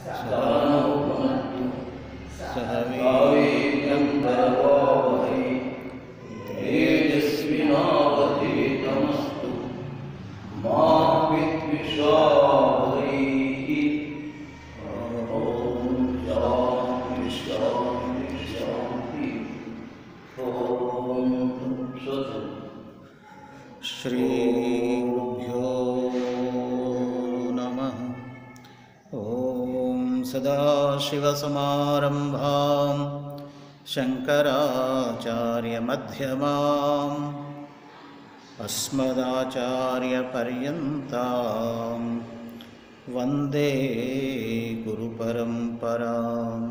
सह वीर्यं करवावहै तेजस्विनावधीतमस्तु मा विद्विषावहै ॐ शान्ति शान्ति शान्ति ॐ तत्सत् श्रीगुरुभ्यो नमः ॐ सदाशिवसमारम्भां शङ्कराचार्यमध्यमाम् अस्मदाचार्यपर्यन्तां वन्दे गुरुपरम्पराम्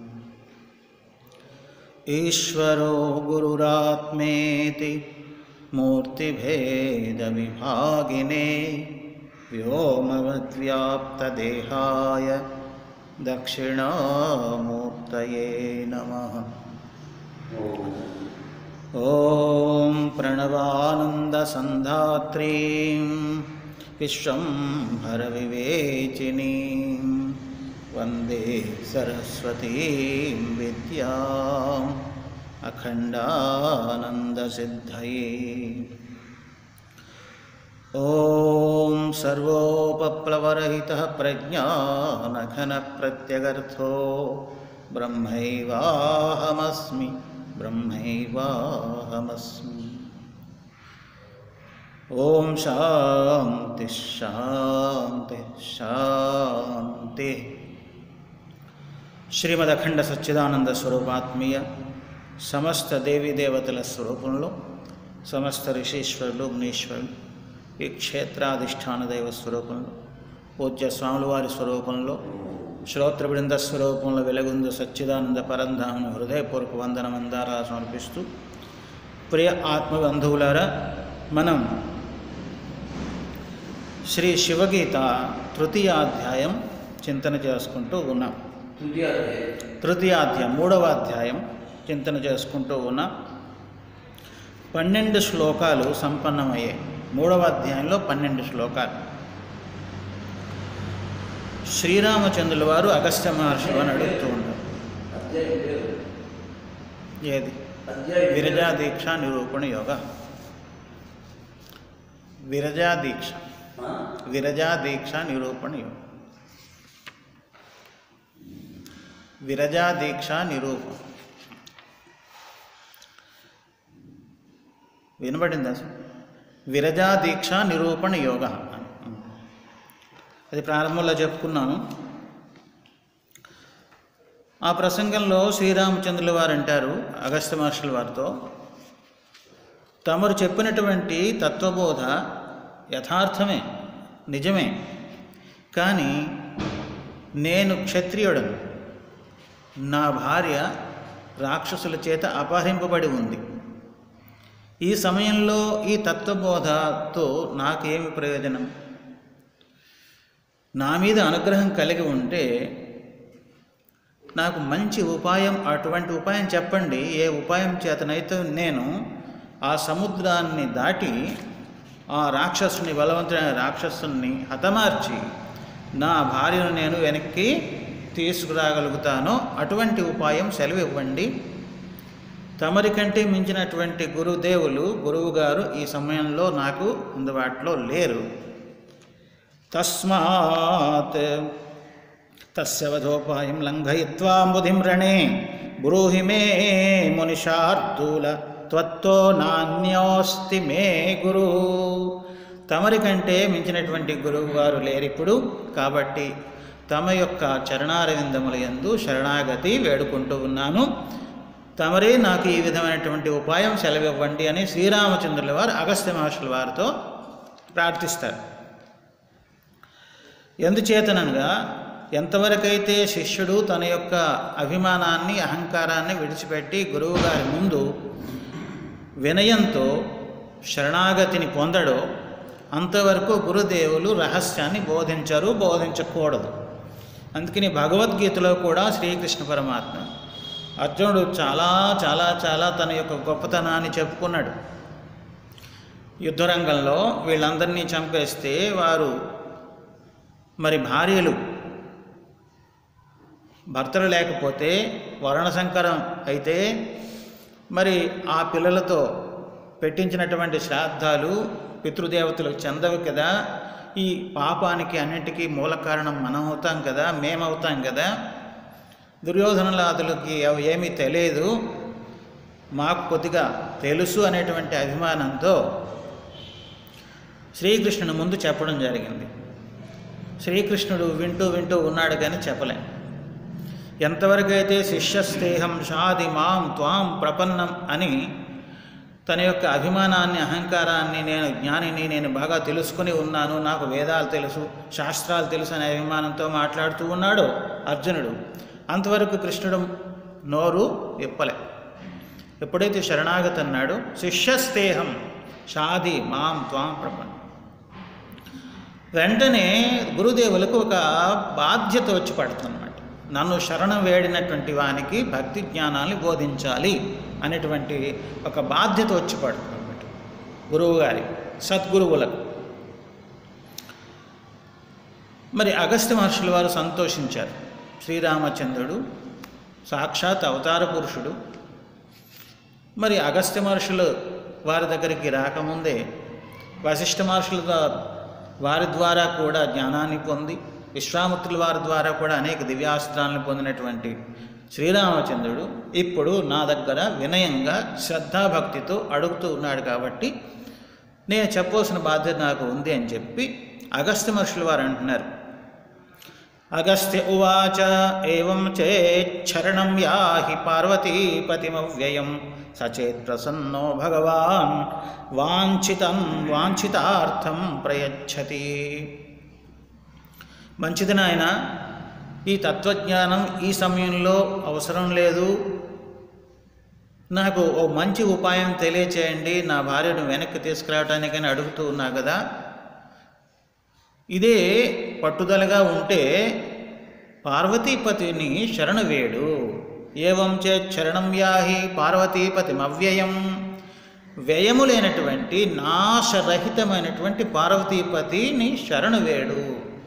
ईश्वरो गुरुरात्मेति मूर्तिभेदविभागिने व्योमवद्व्याप्तदेहाय दक्षिणामूर्तये नमः ॐ प्रणवानन्दसन्धात्रीं विश्वम्भरविवेचिनीं वन्दे सरस्वतीं विद्याम् अखण्डानन्दसिद्धये ॐ सर्वोपप्लवरहितः प्रज्ञानघनप्रत्यगर्थो ब्रह्मैवाहमस्मि ब्रह्मैवाहमस्मि ॐ शान्तिः शान्तिः शान्तिः శ్రీమదఖండ సచ్చిదానంద స్వరూపాత్మీయ సమస్త దేవీ దేవతల స్వరూపంలో సమస్త ఋషీశ్వరులు మునీశ్వరులు ఈ క్షేత్రాధిష్టాన దైవ స్వరూపంలో పూజ్య స్వాముల వారి స్వరూపంలో శ్రోత్ర బృంద స్వరూపంలో వెలుగుందు సచ్చిదానంద పరంధామను హృదయపూర్వక వందనమందారా సమర్పిస్తూ ప్రియ ఆత్మబంధువులారా మనం శ్రీ శివగీత తృతీయాధ్యాయం చింతన చేసుకుంటూ ఉన్నాం तृतीयाध्याये తృతీయాధ్యాయం మూడవ అధ్యాయం చింతన చేసుకుంటూ ఉన్న పన్నెండు శ్లోకాలు సంపన్నమయ్యాయి మూడవ అధ్యాయంలో పన్నెండు శ్లోకాలు శ్రీరామచంద్రుల వారు అగస్త్య మహర్షి అని అడుగుతూ ఉంటారు అధ్యాయం పేరు ఏది అధ్యాయం పేరు. విరజా దీక్ష నిరూపణ యోగ విరజా దీక్ష ఆ? విరజా దీక్ష నిరూపణ యోగ విరజా దీక్ష నిరూపణ వినబడిందా అసలు? విరజా దీక్ష నిరూపణ యోగ అది ప్రారంభంలో చెప్పుకున్నాను ఆ ప్రసంగంలో శ్రీరామచంద్రుల వారు అంటారు అగస్త్య మహర్షుల వారితో తమరు చెప్పినటువంటి తత్వబోధ యథార్థమే నిజమే కానీ నేను క్షత్రియుడను నా భార్య రాక్షసుల చేత అపహరింపబడి ఉంది ఈ సమయంలో ఈ తత్వబోధతో నాకేమి ప్రయోజనం నా మీద అనుగ్రహం కలిగి ఉంటే నాకు మంచి ఉపాయం అటువంటి ఉపాయం చెప్పండి ఏ ఉపాయం చేతనైతే నేను ఆ సముద్రాన్ని దాటి ఆ రాక్షసుని బలవంతుడైన రాక్షసుని హతమార్చి నా భార్యను నేను వెనక్కి తీసుకురాగలుగుతానో అటువంటి ఉపాయం సెలవు ఇవ్వండి తమరి కంటే మించినటువంటి గురుదేవులు గురువుగారు ఈ సమయంలో నాకు అందుబాటులో లేరు తస్మాత్ తస్య వధోపాయం లంఘయిత్వా బుధిం రణే బ్రూహి మే మునిషార్దూల త్వత్తో నాణ్యోస్తి మే గురు తమరి కంటే మించినటువంటి గురువు గారు లేరిప్పుడు కాబట్టి తమ యొక్క చరణారవిందముల యందు శరణాగతి వేడుకుంటూ ఉన్నాను తమరే నాకు ఈ విధమైనటువంటి ఉపాయం సెలవివ్వండి అని శ్రీరామచంద్రుల వారు అగస్త్య మహర్షుల వారితో ప్రార్థిస్తారు ఎందుచేతనగా ఎంతవరకైతే శిష్యుడు తన యొక్క అభిమానాన్ని అహంకారాన్ని విడిచిపెట్టి గురువు గారి ముందు వినయంతో శరణాగతిని పొందడో అంతవరకు గురుదేవులు రహస్యాన్ని బోధించరు బోధించకూడదు అందుకని భగవద్గీతలో కూడా శ్రీకృష్ణ పరమాత్మ అర్జునుడు చాలా చాలా చాలా తన యొక్క గొప్పతనాన్ని చెప్పుకున్నాడు యుద్ధరంగంలో వీళ్ళందరినీ చంపేస్తే వారు మరి భార్యలు భర్తలు లేకపోతే వర్ణ సంకరం అయితే మరి ఆ పిల్లలతో పెట్టించినటువంటి శ్రాద్ధాలు పితృదేవతలకు చెందవు కదా ఈ పాపానికి అన్నిటికీ మూల కారణం మనం అవుతాం కదా మేమవుతాం కదా దుర్యోధనలాదులకి అవి ఏమీ తెలియదు మాకు కొద్దిగా తెలుసు అనేటువంటి అభిమానంతో శ్రీకృష్ణుని ముందు చెప్పడం జరిగింది శ్రీకృష్ణుడు వింటూ వింటూ ఉన్నాడు కానీ చెప్పలే ఎంతవరకు అయితే శిష్యస్తేహం షాది మాం త్వాం ప్రపన్నం అని తన యొక్క అభిమానాన్ని అహంకారాన్ని నేను జ్ఞానిని నేను బాగా తెలుసుకుని ఉన్నాను నాకు వేదాలు తెలుసు శాస్త్రాలు తెలుసు అనే అభిమానంతో మాట్లాడుతూ ఉన్నాడు అర్జునుడు అంతవరకు కృష్ణుడు నోరు విప్పలే ఎప్పుడైతే శరణాగతి అన్నాడు శిష్యస్తేహం షాది మాం త్వాం ప్రపన్నం వెంటనే గురుదేవులకు ఒక బాధ్యత వచ్చి పడుతుందన్నమాట నన్ను శరణం వేడినటువంటి వానికి భక్తి జ్ఞానాన్ని బోధించాలి అనేటువంటి ఒక బాధ్యత వచ్చి పడుతుంది అనమాట గురువు గారి సద్గురువులకు మరి అగస్త్య మహర్షుల వారు సంతోషించారు శ్రీరామచంద్రుడు సాక్షాత్ అవతార పురుషుడు మరి అగస్త్య మహర్షులు వారి దగ్గరికి రాకముందే వశిష్ఠ మహర్షుల ద్వా- వారి ద్వారా కూడా జ్ఞానాన్ని పొంది విశ్వామిత్రుల వారి ద్వారా కూడా అనేక దివ్యాస్త్రాలను పొందినటువంటి శ్రీరామచంద్రుడు ఇప్పుడు నా దగ్గర వినయంగా శ్రద్ధాభక్తితో అడుగుతూ ఉన్నాడు కాబట్టి నేను చెప్పవలసిన బాధ్యత నాకు ఉంది అని చెప్పి అగస్త్య మహర్షుల వారు అంటున్నారు అగస్త్య ఉవాచ ఏం చేచ్చరణం యాహి పార్వతీపతిమవ్యయం సచేత్ ప్రసన్నో భగవాన్ వాంఛితం వాంఛితార్థం ప్రయచ్చతి మంచిది నాయన ఈ తత్వజ్ఞానం ఈ సమయంలో అవసరం లేదు నాకు ఓ మంచి ఉపాయం తెలియచేయండి నా భార్యను వెనక్కి తీసుకురావటానికని అడుగుతూ ఉన్నా కదా ఇదే పట్టుదలగా ఉంటే పార్వతీపతిని శరణ వేడు ఏవం చే శరణం యాహి పార్వతీపతిమవ్యయం వ్యయము లేనటువంటి నాశరహితమైనటువంటి పార్వతీపతిని శరణు వేడు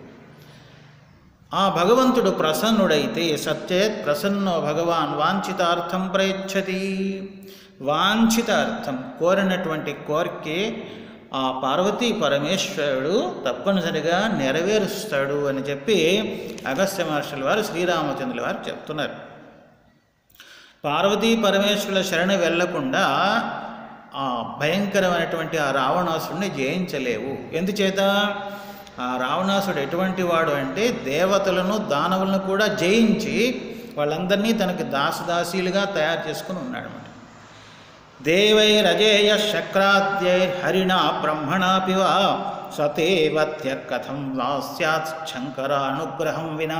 ఆ భగవంతుడు ప్రసన్నుడైతే సత్యేత్ ప్రసన్నో భగవాన్ వాంఛితార్థం ప్రయచ్చతి వాంఛితార్థం కోరినటువంటి కోరికే ఆ పార్వతీ పరమేశ్వరుడు తప్పనిసరిగా నెరవేరుస్తాడు అని చెప్పి అగస్త్య మహర్షుల వారు శ్రీరామచంద్రుల వారు చెప్తున్నారు పార్వతీ పరమేశ్వరుల శరణ వెళ్లకుండా ఆ భయంకరమైనటువంటి ఆ రావణాసుడిని జయించలేవు ఎందుచేత ఆ రావణాసుడు ఎటువంటి వాడు అంటే దేవతలను దానవులను కూడా జయించి వాళ్ళందరినీ తనకి దాసదాసీలుగా తయారు చేసుకుని ఉన్నాడు అనమాట దేవైరజేయ శక్రాద్యై హరిణా బ్రహ్మణాపి వా సతేవత్య కథం వా స్యాత్ శంకర అనుగ్రహం వినా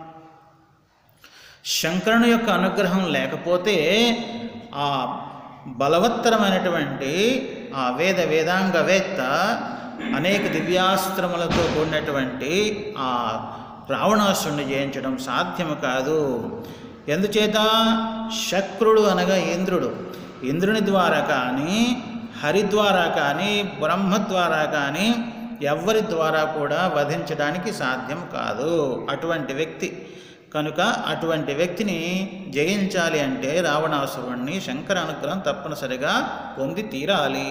శంకరుని యొక్క అనుగ్రహం లేకపోతే ఆ బలవత్తరమైనటువంటి ఆ వేద వేదాంగవేత్త అనేక దివ్యాస్త్రములతో కూడినటువంటి ఆ రావణాసురుణ్ణి జయించడం సాధ్యము కాదు ఎందుచేత శక్రుడు అనగా ఇంద్రుడు ఇంద్రుని ద్వారా కానీ హరి ద్వారా కానీ బ్రహ్మ ద్వారా కానీ ఎవ్వరి ద్వారా కూడా వధించడానికి సాధ్యం కాదు అటువంటి వ్యక్తి కనుక అటువంటి వ్యక్తిని జయించాలి అంటే రావణాసురుణ్ణి శంకర అనుగ్రహం తప్పనిసరిగా పొంది తీరాలి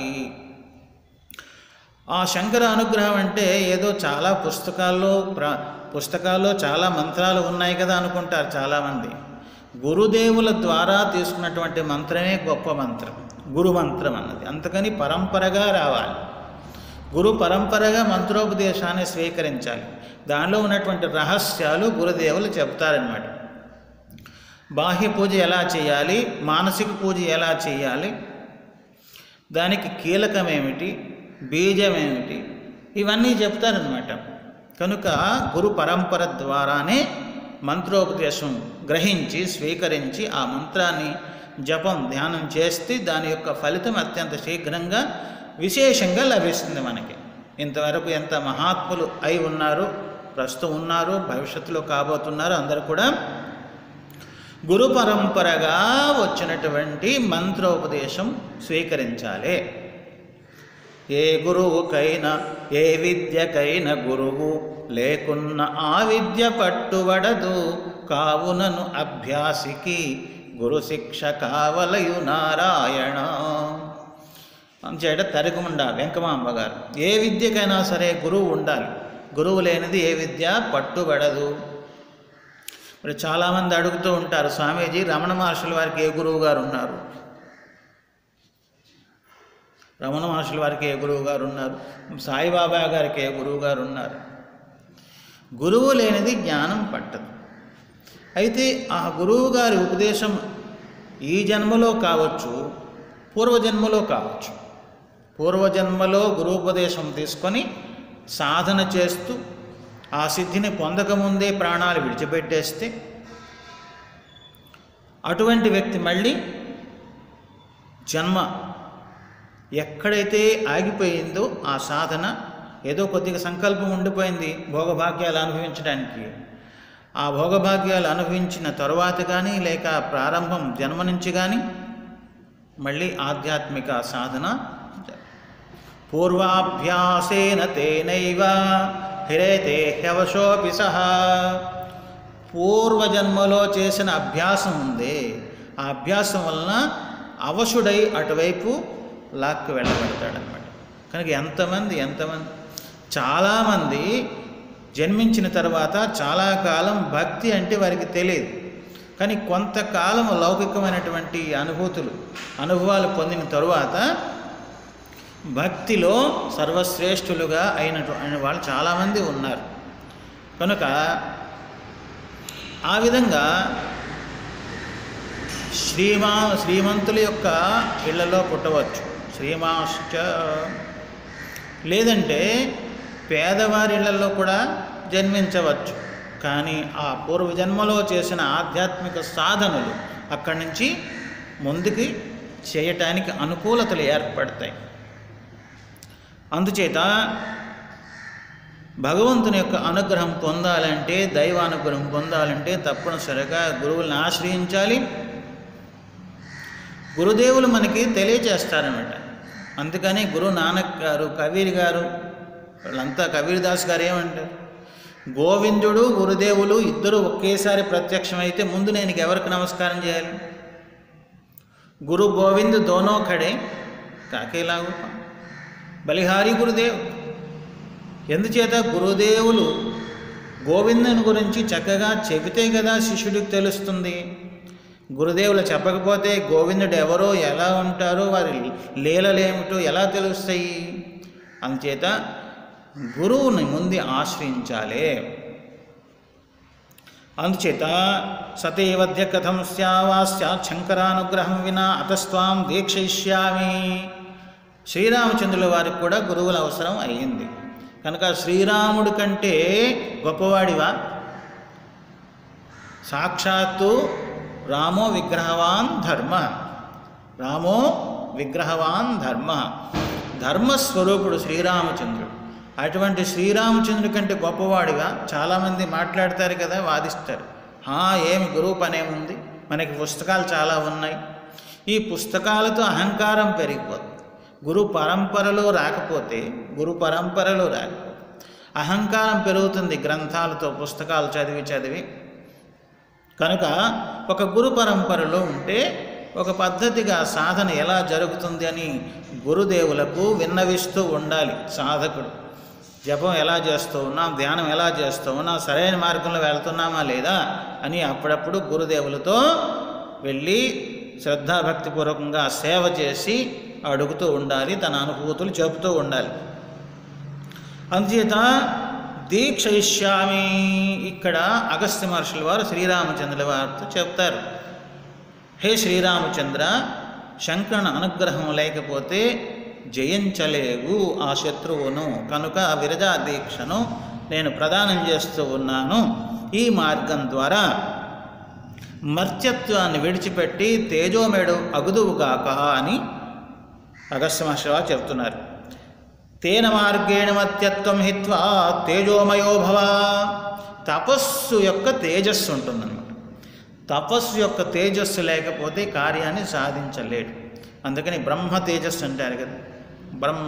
ఆ శంకర అనుగ్రహం అంటే ఏదో చాలా పుస్తకాల్లో ప్ర పుస్తకాల్లో చాలా మంత్రాలు ఉన్నాయి కదా అనుకుంటారు చాలామంది గురుదేవుల ద్వారా తీసుకున్నటువంటి మంత్రమే గొప్ప మంత్రం గురు మంత్రం అన్నది అందుకని పరంపరగా రావాలి గురు పరంపరగా మంత్రోపదేశాన్ని స్వీకరించాలి దానిలో ఉన్నటువంటి రహస్యాలు గురుదేవులు చెప్తారనమాట బాహ్య పూజ ఎలా చేయాలి మానసిక పూజ ఎలా చేయాలి దానికి కీలకమేమిటి బీజమేమిటి ఇవన్నీ చెప్తారనమాట కనుక గురు పరంపర ద్వారానే మంత్రోపదేశం గ్రహించి స్వీకరించి ఆ మంత్రాన్ని జపం ధ్యానం చేస్తే దాని యొక్క ఫలితం అత్యంత శీఘ్రంగా విశేషంగా లభిస్తుంది మనకి ఇంతవరకు ఎంత మహాత్ములు అయి ఉన్నారు ప్రస్తుతం ఉన్నారు భవిష్యత్తులో కాబోతున్నారు అందరూ కూడా గురు పరంపరగా వచ్చినటువంటి మంత్రోపదేశం స్వీకరించాలి ఏ గురువుకైనా ఏ విద్యకైనా గురువు లేకున్న ఆ విద్య పట్టుబడదు కావునను అభ్యాసికి గురు శిక్ష కావలయు నారాయణ అంచేట తరిగుండ వెంకమాంబ గారు ఏ విద్యకైనా సరే గురువు ఉండాలి గురువు లేనిది ఏ విద్య పట్టుబడదు మరి చాలామంది అడుగుతూ ఉంటారు స్వామీజీ రమణ మహర్షుల వారికి ఏ గురువు గారు ఉన్నారు రమణ మహర్షుల వారికి ఏ గురువు గారు ఉన్నారు సాయిబాబా గారికి ఏ గురువు గారు ఉన్నారు గురువు లేనిది జ్ఞానం పట్టదు అయితే ఆ గురువు గారి ఉపదేశం ఈ జన్మలో కావచ్చు పూర్వజన్మలో కావచ్చు పూర్వజన్మలో గురువుపదేశం తీసుకొని సాధన చేస్తూ ఆ సిద్ధిని పొందకముందే ప్రాణాలు విడిచిపెట్టేస్తే అటువంటి వ్యక్తి మళ్ళీ జన్మ ఎక్కడైతే ఆగిపోయిందో ఆ సాధన ఏదో కొద్దిగా సంకల్పం ఉండిపోయింది భోగభాగ్యాలు అనుభవించడానికి ఆ భోగభాగ్యాలు అనుభవించిన తరువాత కానీ లేక ప్రారంభం జన్మ నుంచి కానీ మళ్ళీ ఆధ్యాత్మిక సాధన పూర్వాభ్యాసేన తేనైవ హిరేతే హ్యవశోపి సహా పూర్వజన్మలో చేసిన అభ్యాసం ఉంది ఆ అభ్యాసం వలన అవశుడై అటువైపు లాక్కు వెళ్ళబడతాడనమాట కనుక ఎంతమంది ఎంతమంది చాలామంది జన్మించిన తర్వాత చాలా కాలం భక్తి అంటే వారికి తెలియదు కానీ కొంతకాలం లౌకికమైనటువంటి అనుభూతులు అనుభవాలు పొందిన తరువాత భక్తిలో సర్వశ్రేష్ఠులుగా అయినటు అయిన వాళ్ళు చాలామంది ఉన్నారు కనుక ఆ విధంగా శ్రీమా శ్రీమంతుల యొక్క ఇళ్లలో పుట్టవచ్చు శ్రీమాశ్చ లేదంటే పేదవారి ఇళ్లలో కూడా జన్మించవచ్చు కానీ ఆ పూర్వజన్మలో చేసిన ఆధ్యాత్మిక సాధనలు అక్కడి నుంచి ముందుకి చేయటానికి అనుకూలతలు ఏర్పడతాయి అందుచేత భగవంతుని యొక్క అనుగ్రహం పొందాలంటే దైవ అనుగ్రహం పొందాలంటే తప్పనిసరిగా గురువులను ఆశ్రయించాలి గురుదేవులు మనకి తెలియచేస్తారన్నమాట అందుకని గురు నానక్ గారు కబీర్ గారు వాళ్ళంతా కబీర్దాస్ గారు ఏమంటారు గోవిందుడు గురుదేవులు ఇద్దరు ఒకేసారి ప్రత్యక్షమైతే ముందు నేను ఎవరికి నమస్కారం చేయాలి గురు గోవింద్ దోనో ఖడే కాకేలాగు బలిహారి గురుదేవ్ ఎందుచేత గురుదేవులు గోవిందుని గురించి చక్కగా చెబితే కదా శిష్యుడికి తెలుస్తుంది గురుదేవులు చెప్పకపోతే గోవిందుడు ఎవరో ఎలా ఉంటారో వారి లీలలేమిటో ఎలా తెలుస్తాయి అందుచేత గురువుని ముందు ఆశ్రయించాలి అందుచేత సతేవద్య కథం స్యావాస్యా శంకరానుగ్రహం వినా అతస్వాం దీక్షయిష్యామి శ్రీరామచంద్రుల వారికి కూడా గురువుల అవసరం అయ్యింది కనుక శ్రీరాముడి కంటే గొప్పవాడివా సాక్షాత్తు రామో విగ్రహవాన్ ధర్మ రామో విగ్రహవాన్ ధర్మ ధర్మస్వరూపుడు శ్రీరామచంద్రుడు అటువంటి శ్రీరామచంద్రుడి కంటే గొప్పవాడిగా చాలామంది మాట్లాడతారు కదా వాదిస్తారు "హా, ఏమి గురువు పనేముంది మనకి పుస్తకాలు చాలా ఉన్నాయి ఈ పుస్తకాలతో అహంకారం పెరిగిపోతుంది గురు పరంపరలో రాకపోతే గురు పరంపరలో రాకపోతే అహంకారం పెరుగుతుంది గ్రంథాలతో పుస్తకాలు చదివి చదివి కనుక ఒక గురు పరంపరలో ఉంటే ఒక పద్ధతిగా సాధన ఎలా జరుగుతుంది అని గురుదేవులకు విన్నవిస్తూ ఉండాలి సాధకుడు జపం ఎలా చేస్తూ ఉన్నాం ధ్యానం ఎలా చేస్తూ ఉన్నాం సరైన మార్గంలో వెళ్తున్నామా లేదా అని అప్పుడప్పుడు గురుదేవులతో వెళ్ళి శ్రద్ధాభక్తిపూర్వకంగా సేవ చేసి అడుగుతూ ఉండాలి తన అనుభూతులు చెబుతూ ఉండాలి అందుచేత దీక్ష ఇష్యామి ఇక్కడ అగస్త్య మహర్షుల వారు శ్రీరామచంద్రుల వారితో చెప్తారు హే శ్రీరామచంద్ర శంకరుని అనుగ్రహం లేకపోతే జయించలేవు ఆ శత్రువును కనుక విరజా దీక్షను నేను ప్రదానం చేస్తూ ఉన్నాను ఈ మార్గం ద్వారా మర్త్యత్వాన్ని విడిచిపెట్టి తేజోమేడు అగుదువుగాక అని అగస్త్య మహర్షి వారు చెప్తున్నారు తేన మార్గేణ మత్యత్వం హిత్వా తేజోమయో భవ తపస్సు యొక్క తేజస్సు ఉంటుందన్నమాట తపస్సు యొక్క తేజస్సు లేకపోతే కార్యాన్ని సాధించలేడు అందుకని బ్రహ్మ తేజస్సు అంటారు కదా బ్రహ్మ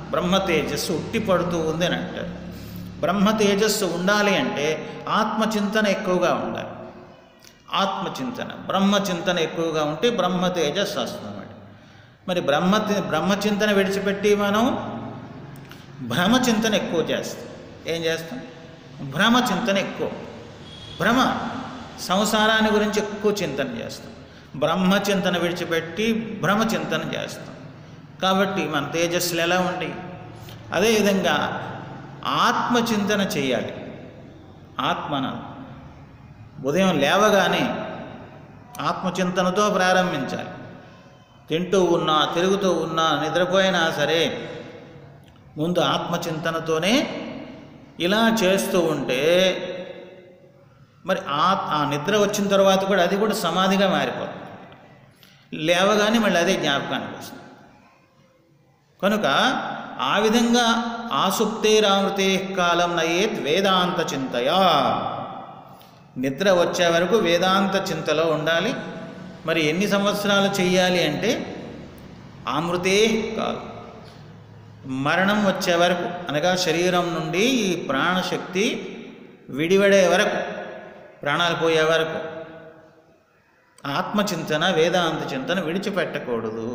బ్రహ్మ తేజస్సు ఉట్టి పడుతూ ఉంది అని అంటారు బ్రహ్మ తేజస్సు ఉండాలి అంటే ఆత్మచింతన ఎక్కువగా ఉండాలి ఆత్మచింతన బ్రహ్మచింతన ఎక్కువగా ఉంటే బ్రహ్మ తేజస్సు వస్తుందన్నమాట మరి బ్రహ్మ బ్రహ్మచింతన విడిచిపెట్టి మనం భ్రమచింతన ఎక్కువ చేస్తాం ఏం చేస్తాం భ్రమచింతన ఎక్కువ భ్రమ సంసారాన్ని గురించి ఎక్కువ చింతన చేస్తాం బ్రహ్మచింతన విడిచిపెట్టి భ్రమచింతన చేస్తాం కాబట్టి మన తేజస్సులు ఎలా ఉంటాయి అదేవిధంగా ఆత్మచింతన చేయాలి ఆత్మన ఉదయం లేవగానే ఆత్మచింతనతో ప్రారంభించాలి తింటూ ఉన్నా తిరుగుతూ ఉన్నా నిద్రపోయినా సరే ముందు ఆత్మచింతనతోనే ఇలా చేస్తూ ఉంటే మరి ఆ ఆ నిద్ర వచ్చిన తర్వాత కూడా అది కూడా సమాధిగా మారిపోతుంది లేవగానే మళ్ళీ అదే జ్ఞాపకానికి వస్తుంది కనుక ఆ విధంగా ఆసుప్తే రామృతే కాలం నయేత్ వేదాంత చింతయా నిద్ర వచ్చే వరకు వేదాంత చింతలో ఉండాలి మరి ఎన్ని సంవత్సరాలు చెయ్యాలి అంటే ఆమృతే కాలం మరణం వచ్చే వరకు అనగా శరీరం నుండి ఈ ప్రాణశక్తి విడివడే వరకు ప్రాణాలు పోయే వరకు ఆత్మచింతన వేదాంత చింతన విడిచిపెట్టకూడదు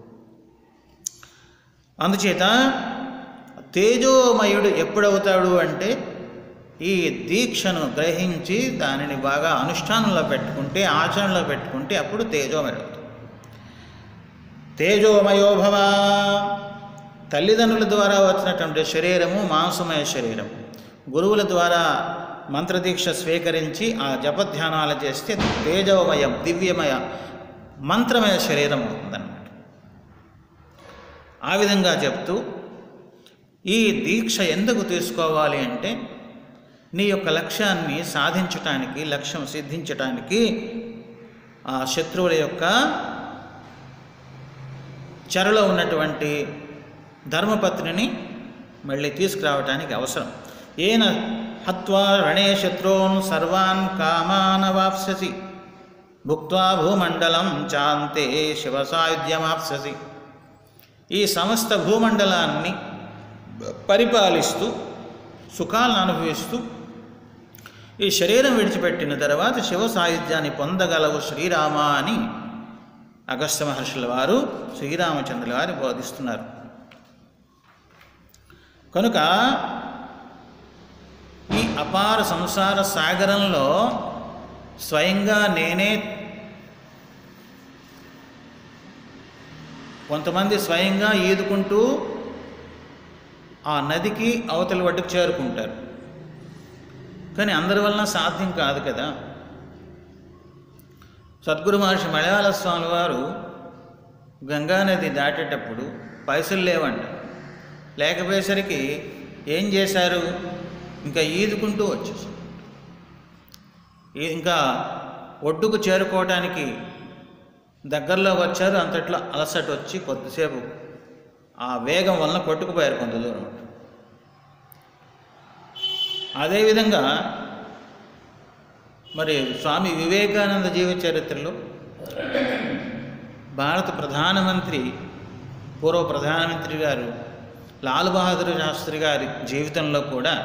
అందుచేత తేజోమయుడు ఎప్పుడవుతాడు అంటే ఈ దీక్షను గ్రహించి దానిని బాగా అనుష్ఠానంలో పెట్టుకుంటే ఆచరణలో పెట్టుకుంటే అప్పుడు తేజోమయుడు అవుతాడు. తేజోమయోభవ తల్లిదండ్రుల ద్వారా వచ్చినటువంటి శరీరము మాంసమయ శరీరం గురువుల ద్వారా మంత్రదీక్ష స్వీకరించి ఆ జపధ్యానాలు చేస్తే తేజోమయం దివ్యమయ మంత్రమయ శరీరం అవుతుందన్నమాట ఆ విధంగా చెప్తూ ఈ దీక్ష ఎందుకు తీసుకోవాలి అంటే నీ యొక్క లక్ష్యాన్ని సాధించటానికి లక్ష్యం సిద్ధించటానికి ఆ శత్రువుల యొక్క చెరలో ఉన్నటువంటి ధర్మపత్నిని మళ్ళీ తీసుకురావటానికి అవసరం ఏన హత్వా రణే శత్రూన్ సర్వాన్ కామానవాప్స్యసి భుక్వా భూమండలం చాంతే శివసాయుధ్యమాప్స్యసి ఈ సమస్త భూమండలాన్ని పరిపాలిస్తూ సుఖాలను అనుభవిస్తూ ఈ శరీరం విడిచిపెట్టిన తర్వాత శివ సాయుధ్యాన్ని పొందగలవు శ్రీరామ అని అగస్త్య మహర్షుల వారు శ్రీరామచంద్రుల వారు బోధిస్తున్నారు కనుక ఈ అపార సంసార సాగరంలో స్వయంగా నేనే కొంతమంది స్వయంగా ఈదుకుంటూ ఆ నదికి అవతలి ఒడ్డుకు చేరుకుంటారు కానీ అందరి వలన సాధ్యం కాదు కదా సద్గురు మహర్షి మలయాళ స్వామి వారు గంగానది దాటేటప్పుడు పైసలు లేవంట లేకపోయేసరికి ఏం చేశారు ఇంకా ఈదుకుంటూ వచ్చేసారు ఈ- ఇంకా ఒడ్డుకు చేరుకోవడానికి దగ్గరలో వచ్చారు అంతట్లో అలసట వచ్చి కొద్దిసేపు ఆ వేగం వలన కొట్టుకుపోయారు కొంత దూరం అదేవిధంగా మరి స్వామి వివేకానంద జీవిత చరిత్రలో భారత ప్రధానమంత్రి పూర్వ ప్రధానమంత్రి గారు లాల్ బహదూర్ శాస్త్రి గారి జీవితంలో కూడా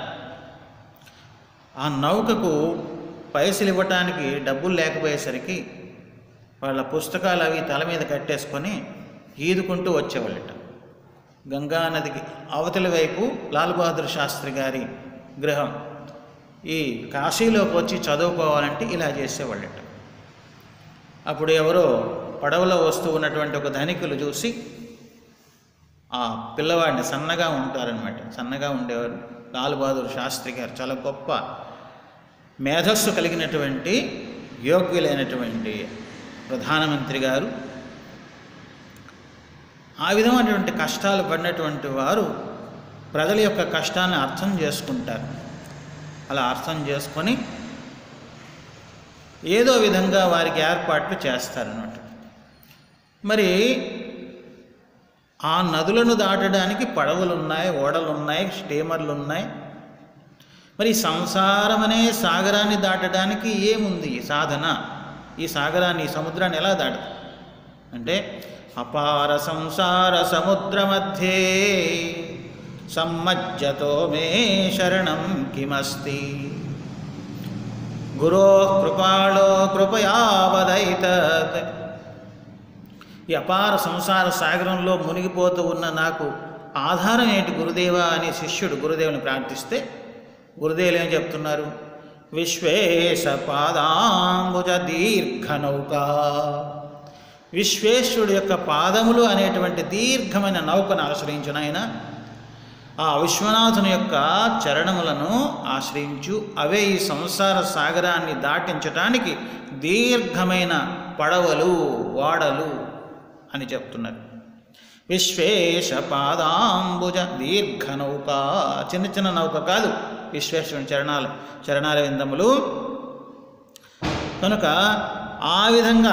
ఆ నౌకకు పైసలు ఇవ్వటానికి డబ్బులు లేకపోయేసరికి వాళ్ళ పుస్తకాలు అవి తల మీద కట్టేసుకొని ఈదుకుంటూ వచ్చేవాళ్ళట గంగా నదికి అవతలి వైపు లాల్ బహదూర్ శాస్త్రి గారి గృహం ఈ కాశీలోకి వచ్చి చదువుకోవాలంటే ఇలా చేసేవాళ్ళట అప్పుడు ఎవరో పడవలో వస్తూ ఉన్నటువంటి ఒక ధనికులు చూసి ఆ పిల్లవాడిని సన్నగా ఉంటారనమాట సన్నగా ఉండేవారు లాల్ బహదూర్ శాస్త్రి గారు చాలా గొప్ప మేధస్సు కలిగినటువంటి యోగ్యులైనటువంటి ప్రధానమంత్రి గారు ఆ విధమైనటువంటి కష్టాలు పడినటువంటి వారు ప్రజల యొక్క కష్టాన్ని అర్థం చేసుకుంటారు అలా అర్థం చేసుకొని ఏదో విధంగా వారికి ఏర్పాట్లు చేస్తారన్నమాట మరి ఆ నదులను దాటడానికి పడవలు ఉన్నాయి ఓడలు ఉన్నాయి స్టీమర్లు ఉన్నాయి మరి ఈ సంసారం అనే సాగరాన్ని దాటడానికి ఏముంది ఈ సాధన ఈ సాగరాన్ని ఈ సముద్రాన్ని ఎలా దాటదు అంటే అపార సంసార సముద్ర మధ్యే సమ్మజ్జతో మే శరణం కిమస్తి గురో కృపాళో కృపయావదైత ఈ అపార సంసార సాగరంలో మునిగిపోతూ ఉన్న నాకు ఆధారం ఏంటి గురుదేవా అని శిష్యుడు గురుదేవుని ప్రార్థిస్తే గురుదేవులు ఏం చెప్తున్నారు విశ్వేశ పాదాంబుజ దీర్ఘ నౌక విశ్వేశ్వరుడు యొక్క పాదములు అనేటువంటి దీర్ఘమైన నౌకను ఆశ్రయించిన ఆయన ఆ విశ్వనాథుని యొక్క చరణములను ఆశ్రయించు అవే ఈ సంసార సాగరాన్ని దాటించటానికి దీర్ఘమైన పడవలు వాడలు అని చెప్తున్నారు విశ్వేశ పాదాంబుజ దీర్ఘ నౌక చిన్న చిన్న నౌక కాదు విశ్వేశ్వరుని చరణాలు చరణాల విందములు కనుక ఆ విధంగా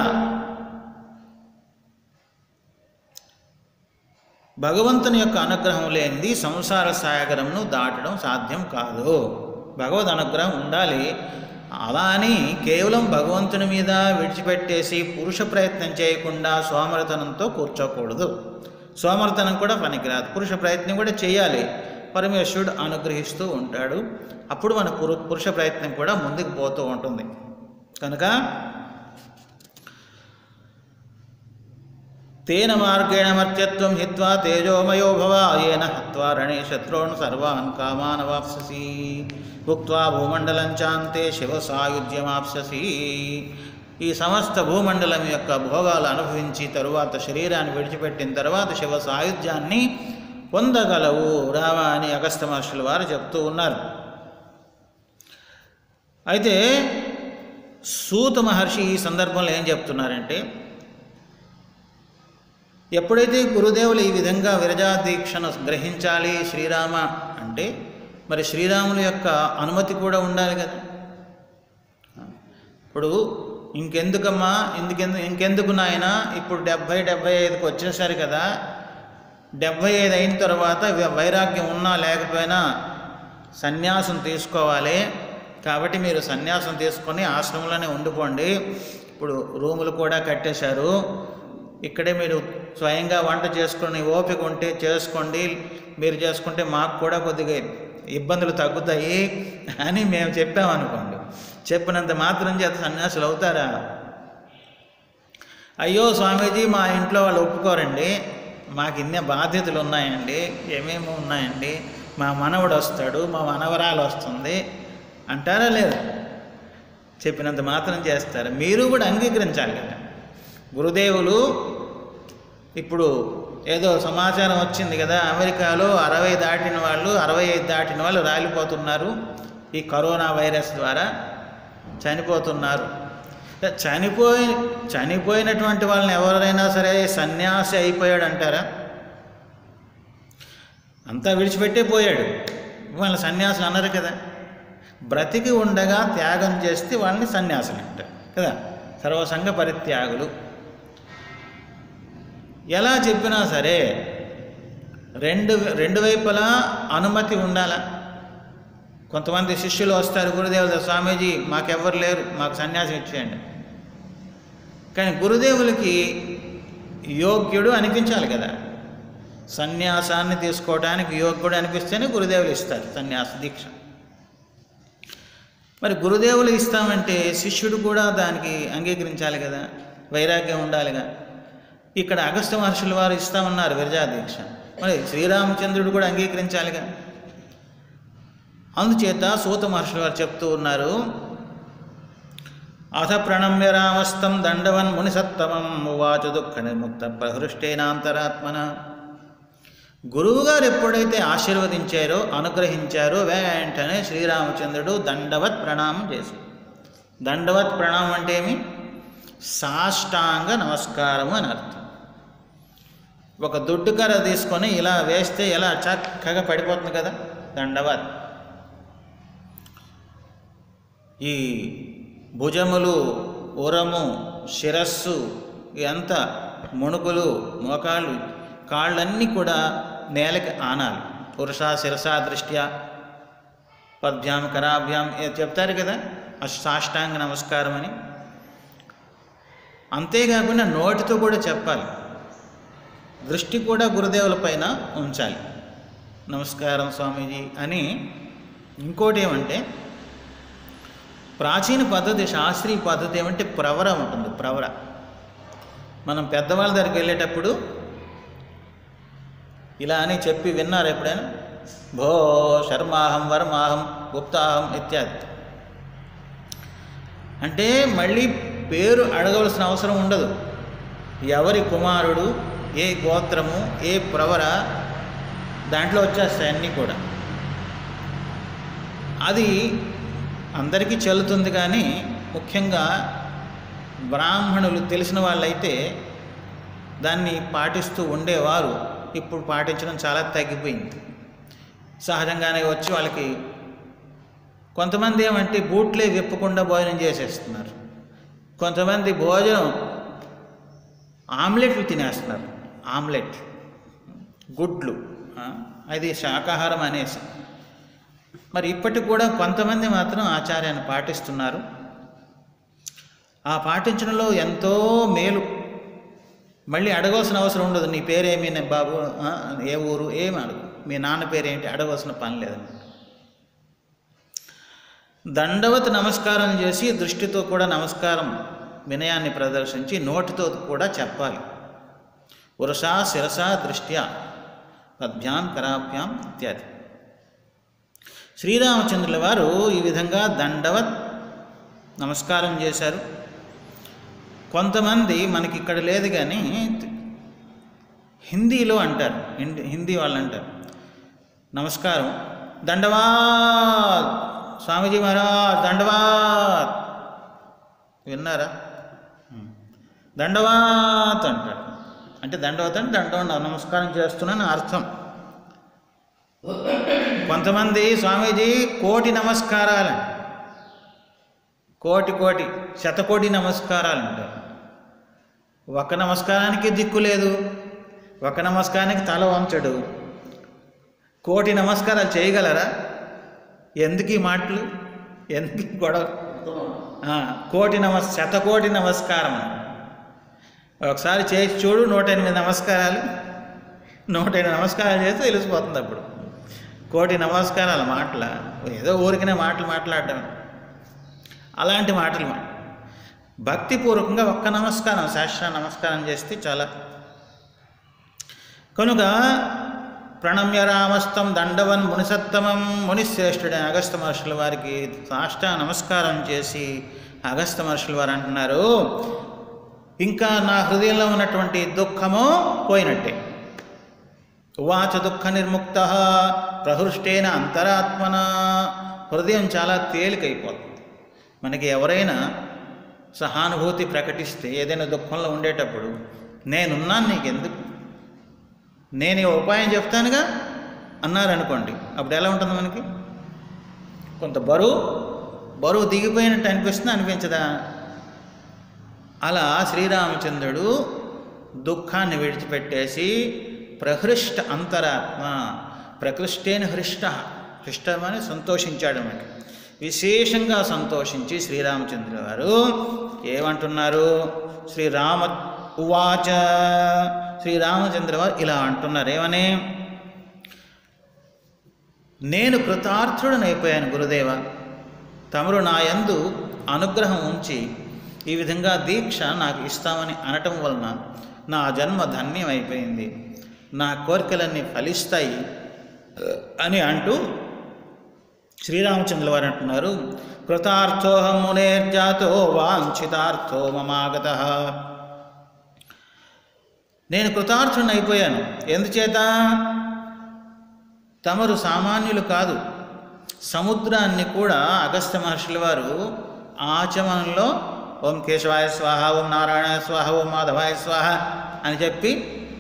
భగవంతుని యొక్క అనుగ్రహం లేనిది సంసార సాగరంను దాటడం సాధ్యం కాదు భగవద్ అనుగ్రహం ఉండాలి అలా అని కేవలం భగవంతుని మీద విడిచిపెట్టేసి పురుష ప్రయత్నం చేయకుండా సోమరతనంతో కూర్చోకూడదు సోమరతనం కూడా పనికిరాదు పురుష ప్రయత్నం కూడా చేయాలి పరమేశ్వరుడు అనుగ్రహిస్తూ ఉంటాడు అప్పుడు మన పురు పురుష ప్రయత్నం కూడా ముందుకు పోతూ ఉంటుంది కనుక తేన మార్గేణ మర్త్యత్వం హిత్వా తేజోమయో భవ ఏన హత్వా రణే శత్రువున్ సర్వాన్ కామాన్ వాప్ససి ఉక్త్వా భూమండలం చాంతే శివ సాయుధ్యమాప్ససి ఈ సమస్త భూమండలం యొక్క భోగాలు అనుభవించి తరువాత శరీరాన్ని విడిచిపెట్టిన తర్వాత శివ సాయుధ్యాన్ని పొందగలవు రావా అని అగస్త మహర్షుల వారు చెప్తూ ఉన్నారు అయితే సూత మహర్షి ఈ సందర్భంలో ఏం చెప్తున్నారంటే ఎప్పుడైతే గురుదేవులు ఈ విధంగా విరజా దీక్షను గ్రహించాలి శ్రీరామ అంటే మరి శ్రీరాముల యొక్క అనుమతి కూడా ఉండాలి కదా ఇప్పుడు ఇంకెందుకమ్మా ఇందుకెందు ఇంకెందుకు నాయన ఇప్పుడు డెబ్భై డెబ్భై ఐదుకి వచ్చేసారు కదా డెబ్భై ఐదు అయిన తర్వాత వి- వైరాగ్యం ఉన్నా లేకపోయినా సన్యాసం తీసుకోవాలి కాబట్టి మీరు సన్యాసం తీసుకొని ఆశ్రమంలోనే ఉండిపోండి ఇప్పుడు రూములు కూడా కట్టేశారు ఇక్కడే మీరు స్వయంగా వంట చేసుకొని ఓపిక ఉంటే చేసుకోండి మీరు చేసుకుంటే మాకు కూడా కొద్దిగా ఇబ్బందులు తగ్గుతాయి అని మేము చెప్పామనుకోండి చెప్పినంత మాత్రం చేత సన్యాసులు అవుతారా అయ్యో స్వామీజీ మా ఇంట్లో వాళ్ళు ఒప్పుకోరండి మాకు ఇన్ని బాధ్యతలు ఉన్నాయండి ఏమేమి ఉన్నాయండి మా మనవడు వస్తాడు మా మనవరాలు వస్తుంది అంటారా లేదా చెప్పినంత మాత్రం చేస్తారు మీరు కూడా అంగీకరించాలి కదా గురుదేవులు ఇప్పుడు ఏదో సమాచారం వచ్చింది కదా అమెరికాలో అరవై దాటిన వాళ్ళు అరవై ఐదు దాటిన వాళ్ళు రాలిపోతున్నారు ఈ కరోనా వైరస్ ద్వారా చనిపోతున్నారు చనిపోయి చనిపోయినటువంటి వాళ్ళని ఎవరైనా సరే సన్యాసి అయిపోయాడు అంటారా అంతా విడిచిపెట్టే పోయాడు వాళ్ళ సన్యాసులు అన్నారు కదా బ్రతికి ఉండగా త్యాగం చేస్తే వాళ్ళని సన్యాసులు అంటారు కదా సర్వసంగ పరిత్యాగులు ఎలా చెప్పినా సరే రెండు రెండు వైపులా అనుమతి ఉండాలా కొంతమంది శిష్యులు వస్తారు గురుదేవుల స్వామీజీ మాకెవ్వరు లేరు మాకు సన్యాసం ఇచ్చేయండి కానీ గురుదేవులకి యోగ్యుడు అనిపించాలి కదా సన్యాసాన్ని తీసుకోవడానికి యోగ్యుడు అనిపిస్తేనే గురుదేవులు ఇస్తారు సన్యాస దీక్ష మరి గురుదేవులు ఇస్తామంటే శిష్యుడు కూడా దానికి అంగీకరించాలి కదా వైరాగ్యం ఉండాలిగా ఇక్కడ అగస్త్య మహర్షుల వారు ఇస్తామన్నారు విరజా దీక్ష మరి శ్రీరామచంద్రుడు కూడా అంగీకరించాలిగా అందుచేత సూత మహర్షుల వారు చెప్తూ ఉన్నారు అథ ప్రణమ్య రామస్తం దండవన్ మునిసత్తమం ఉవాచ దుఃఖ నిర్ముక్త ప్రహృష్టేనాంతరాత్మన గురువుగారు ఎప్పుడైతే ఆశీర్వదించారో అనుగ్రహించారో వెంటనే శ్రీరామచంద్రుడు దండవత్ ప్రణామం చేశాడు దండవత్ ప్రణామం అంటే ఏమి సాష్టాంగ నమస్కారము అని అర్థం ఒక దుడ్డు కర్ర తీసుకొని ఇలా వేస్తే ఇలా చక్కగా పడిపోతుంది కదా దండవత్ ఈ భుజములు ఉరము శిరస్సు ఇదంతా ముణుకులు మోకాళ్ళు కాళ్ళన్నీ కూడా నేలకి ఆనాలి పురుష శిరసా దృష్ట్యా పద్భ్యాం కరాభ్యాం ఏ చెప్తారు కదా ఆ సాష్టాంగ నమస్కారం అని అంతేకాకుండా నోటితో కూడా చెప్పాలి దృష్టి కూడా గురుదేవుల పైన ఉంచాలి నమస్కారం స్వామీజీ అని ఇంకోటి ఏమంటే ప్రాచీన పద్ధతి శాస్త్రీయ పద్ధతి ఏమంటే ప్రవర ఉంటుంది ప్రవర మనం పెద్దవాళ్ళ దగ్గరికి వెళ్ళేటప్పుడు ఇలా అని చెప్పి విన్నారు ఎప్పుడైనా భో శర్మాహం వర్మాహం గుప్తాహం ఇత్యాది అంటే మళ్ళీ పేరు అడగవలసిన అవసరం ఉండదు ఎవరి కుమారుడు ఏ గోత్రము ఏ ప్రవర దాంట్లో వచ్చేస్తాయి అన్నీ కూడా అది అందరికీ చెల్లుతుంది కానీ ముఖ్యంగా బ్రాహ్మణులు తెలిసిన వాళ్ళైతే దాన్ని పాటిస్తూ ఉండేవారు ఇప్పుడు పాటించడం చాలా తగ్గిపోయింది సహజంగానే వచ్చి వాళ్ళకి కొంతమంది ఏమంటే బూట్లే విప్పకుండా భోజనం చేసేస్తున్నారు కొంతమంది భోజనం ఆమ్లెట్లు తినేస్తున్నారు ఆమ్లెట్ గుడ్లు ఆ, అది శాకాహారం అనేసి మరి ఇప్పటికి కూడా కొంతమంది మాత్రం ఆచార్యాన్ని పాటిస్తున్నారు ఆ పాటించడంలో ఎంతో మేలు మళ్ళీ అడగవలసిన అవసరం ఉండదు నీ పేరేమి నీ బాబు ఆ, ఏ ఊరు ఏమి అడుగు మీ నాన్న పేరేంటి అడగవలసిన పని లేదండి దండవత్ నమస్కారం చేసి దృష్టితో కూడా నమస్కారం వినయాన్ని ప్రదర్శించి నోటితో కూడా చెప్పాలి ఉరసా శిరస దృష్ట్యా పద్భ్యాం కరాభ్యాం ఇత్యాది శ్రీరామచంద్రుల వారు ఈ విధంగా దండవత్ నమస్కారం చేశారు కొంతమంది మనకి ఇక్కడ లేదు కానీ హిందీలో అంటారు హిందీ హిందీ వాళ్ళు అంటారు నమస్కారం దండవాద్ స్వామీజీ మహారాజ్ దండవాద్ విన్నారా దండవాత్ అంటాడు అంటే దండవత్ అంటే దండవ నమస్కారం చేస్తున్నాను అర్థం కొంతమంది స్వామీజీ కోటి నమస్కారాలు కోటి కోటి శతకోటి నమస్కారాలు అంటారు ఒక నమస్కారానికి దిక్కు లేదు ఒక నమస్కారానికి తల వంచడు కోటి నమస్కారాలు చేయగలరా ఎందుకు ఈ మాటలు ఎందుకు ఈ గొడవ ఆ, కోటి నమస్ శతకోటి నమస్కారం ఒకసారి చేసి చూడు నూట ఎనిమిది నమస్కారాలు నూట ఎనిమిది నమస్కారాలు చేస్తే తెలిసిపోతుంది అప్పుడు కోటి నమస్కారాల మాటల ఏదో ఊరికనే మాటలు మాట్లాడటం అలాంటి మాటలు మా భక్తిపూర్వకంగా ఒక్క నమస్కారం శాస్త్ర నమస్కారం చేస్తే చాలా కనుక ప్రణమ్య రామస్తం దండవన్ మునిసత్తమం మునిశ్రేష్ఠుడైన అగస్త మహర్షుల వారికి సాష్ట నమస్కారం చేసి అగస్త మహర్షుల వారు అంటున్నారు ఇంకా నా హృదయంలో ఉన్నటువంటి దుఃఖము పోయినట్టే ఉవాచ దుఃఖ నిర్ముక్త ప్రహృష్టేన అంతరాత్మన హృదయం చాలా తేలికైపోతుంది మనకి ఎవరైనా సహానుభూతి ప్రకటిస్తే ఏదైనా దుఃఖంలో ఉండేటప్పుడు నేనున్నాను నీకు ఎందుకు నేను ఈ ఉపాయం చెప్తానుగా అన్నారనుకోండి అప్పుడు ఎలా ఉంటుంది మనకి కొంత బరువు బరువు దిగిపోయినట్టు అనిపిస్తుంది అనిపించదా అలా శ్రీరామచంద్రుడు దుఃఖాన్ని విడిచిపెట్టేసి ప్రహృష్ట అంతరాత్మ ప్రకృష్టేన హృష్ట హృష్టమని సంతోషించాడు అన్నమాట విశేషంగా సంతోషించి శ్రీరామచంద్రుల వారు ఏమంటున్నారు శ్రీరామ ఉవాచ శ్రీరామచంద్ర వారు ఇలా అంటున్నారు ఏమని నేను కృతార్థుడనైపోయాను గురుదేవ తమరు నా యందు అనుగ్రహం ఉంచి ఈ విధంగా దీక్ష నాకు ఇస్తామని అనటం వలన నా జన్మ ధన్యమైపోయింది నా కోరికలన్నీ ఫలిస్తాయి అని అంటూ శ్రీరామచంద్రుల వారు అంటున్నారు కృతార్థోహం మునేర్జాతో వాంఛితార్థో మమాగత నేను కృతార్థుని అయిపోయాను ఎందుచేత తమరు సామాన్యులు కాదు సముద్రాన్ని కూడా అగస్త్య మహర్షుల వారు ఆచమనంలో ఓం కేశవాయ స్వాహ ఓం నారాయణ స్వాహ ఓం మాధవాయ స్వాహ అని చెప్పి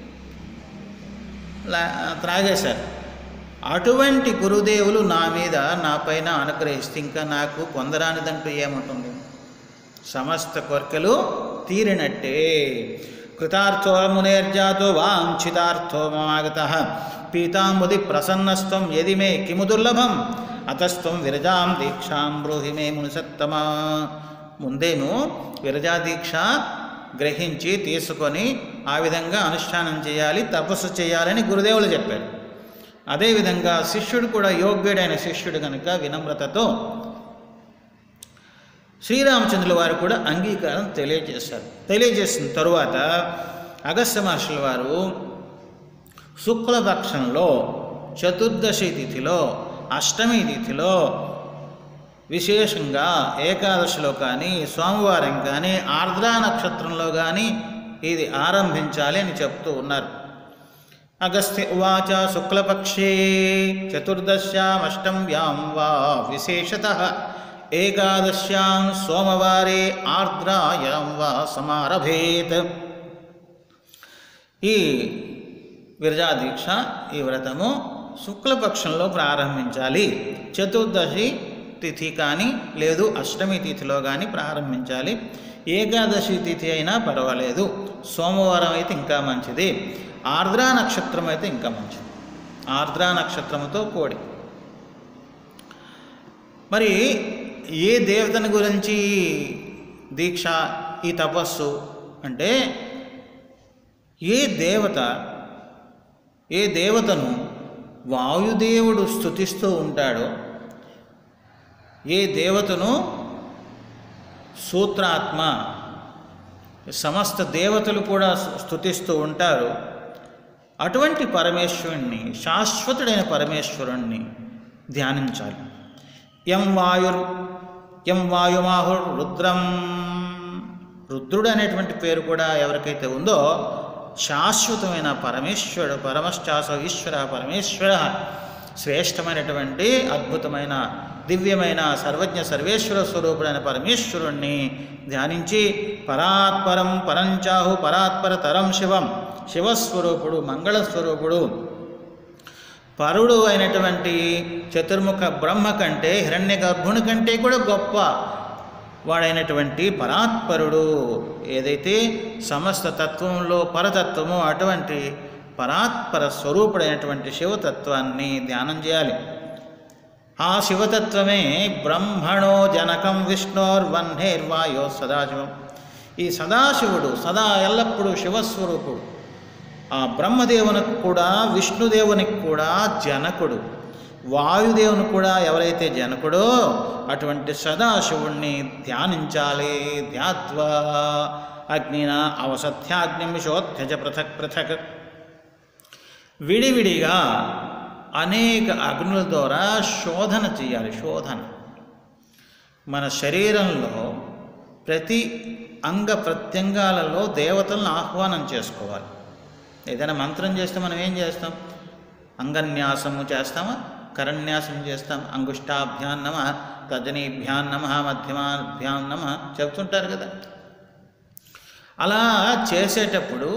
లా- త్రాగేశారు అటువంటి గురుదేవులు నా మీద నా పైన అనుగ్రహిస్తే ఇంకా నాకు పొందరానిదంటూ ఏముంటుంది సమస్త కోరికలు తీరినట్టే కృతార్థో మునేర్జాతో వాంఛితార్థో మమాగత పీతాంబుది ప్రసన్నస్త్వం యది మే కిము దుర్లభం అతస్త్వం విరజాం దీక్షాం బ్రూహి మే మునిసత్తమా ముందేమో విరజా దీక్ష గ్రహించి తీసుకొని ఆ విధంగా అనుష్ఠానం చేయాలి తపస్సు చేయాలని గురుదేవులు చెప్పారు అదేవిధంగా శిష్యుడు కూడా యోగ్యుడైన శిష్యుడు కనుక వినమ్రతతో శ్రీరామచంద్రుల వారు కూడా అంగీకారం తెలియజేశారు తెలియజేసిన తరువాత అగస్త్య మహర్షుల వారు శుక్లపక్షంలో చతుర్దశి తిథిలో అష్టమి తిథిలో విశేషంగా ఏకాదశిలో కానీ సోమవారం కానీ ఆర్ద్రా నక్షత్రంలో కానీ ఇది ఆరంభించాలి అని చెప్తూ ఉన్నారు అగస్త్య ఉవాచ శుక్లపక్షే చతుర్దశ్యామష్టమ్యాం వా విశేషత ఏకాదశ్యాం సోమవారే ఆర్ద్రాయాం వా సమారభేత్ ఈ విరజాదీక్ష ఈ వ్రతము శుక్లపక్షంలో ప్రారంభించాలి చతుర్దశి తిథి కానీ లేదు అష్టమి తిథిలో కానీ ప్రారంభించాలి ఏకాదశి తిథి అయినా పర్వాలేదు సోమవారం అయితే ఇంకా మంచిది ఆర్ద్రా నక్షత్రం అయితే ఇంకా మంచిది ఆర్ద్రా నక్షత్రముతో కోడి మరి ఏ దేవతని గురించి దీక్ష ఈ తపస్సు అంటే ఏ దేవత ఏ దేవతను వాయుదేవుడు స్థుతిస్తూ ఉంటాడో ఏ దేవతను సూత్రాత్మ సమస్త దేవతలు కూడా స్థుతిస్తూ ఉంటారు అటువంటి పరమేశ్వరుణ్ణి శాశ్వతుడైన పరమేశ్వరుణ్ణి ధ్యానించాలి ఎం వాయుర్ ఎం వాయుమాహుర్ రుద్రం రుద్రుడు అనేటువంటి పేరు కూడా ఎవరికైతే ఉందో శాశ్వతమైన పరమేశ్వరుడు పరమశ్చాస ఈశ్వర పరమేశ్వర శ్రేష్టమైనటువంటి అద్భుతమైన దివ్యమైన సర్వజ్ఞ సర్వేశ్వర స్వరూపుడైన పరమేశ్వరుణ్ణి ధ్యానించి పరాత్పరం పరంచాహు పరాత్పర తరం శివం శివస్వరూపుడు మంగళస్వరూపుడు పరుడు అయినటువంటి చతుర్ముఖ బ్రహ్మ కంటే హిరణ్య గర్భుని కంటే కూడా గొప్ప వాడైనటువంటి పరాత్పరుడు ఏదైతే సమస్త తత్వంలో పరతత్వమో అటువంటి పరాత్పర స్వరూపుడైనటువంటి శివతత్వాన్ని ధ్యానం చేయాలి ఆ శివతత్వమే బ్రహ్మణో జనకం విష్ణోర్వన్నేర్వాయో సదాశివం ఈ సదాశివుడు సదా ఎల్లప్పుడూ శివస్వరూపుడు ఆ బ్రహ్మదేవునికి కూడా విష్ణుదేవునికి కూడా జనకుడు వాయుదేవుని కూడా ఎవరైతే జనకుడో అటువంటి సదాశివుణ్ణి ధ్యానించాలి ధ్యాత్వా అగ్నిన అవసత్యాగ్నిం శోధ్యజ పృథక్ పృథక్ విడివిడిగా అనేక అగ్నుల ద్వారా శోధన చేయాలి శోధన మన శరీరంలో ప్రతి అంగ ప్రత్యంగాలలో దేవతలను ఆహ్వానం చేసుకోవాలి ఏదైనా మంత్రం చేస్తే మనం ఏం చేస్తాం అంగన్యాసము చేస్తామా కరన్యాసం చేస్తాం అంగుష్టాభ్యాం నమ తజనీభ్యాం నమ మధ్యమాభ్యాం నమ చెప్తుంటారు కదా అలా చేసేటప్పుడు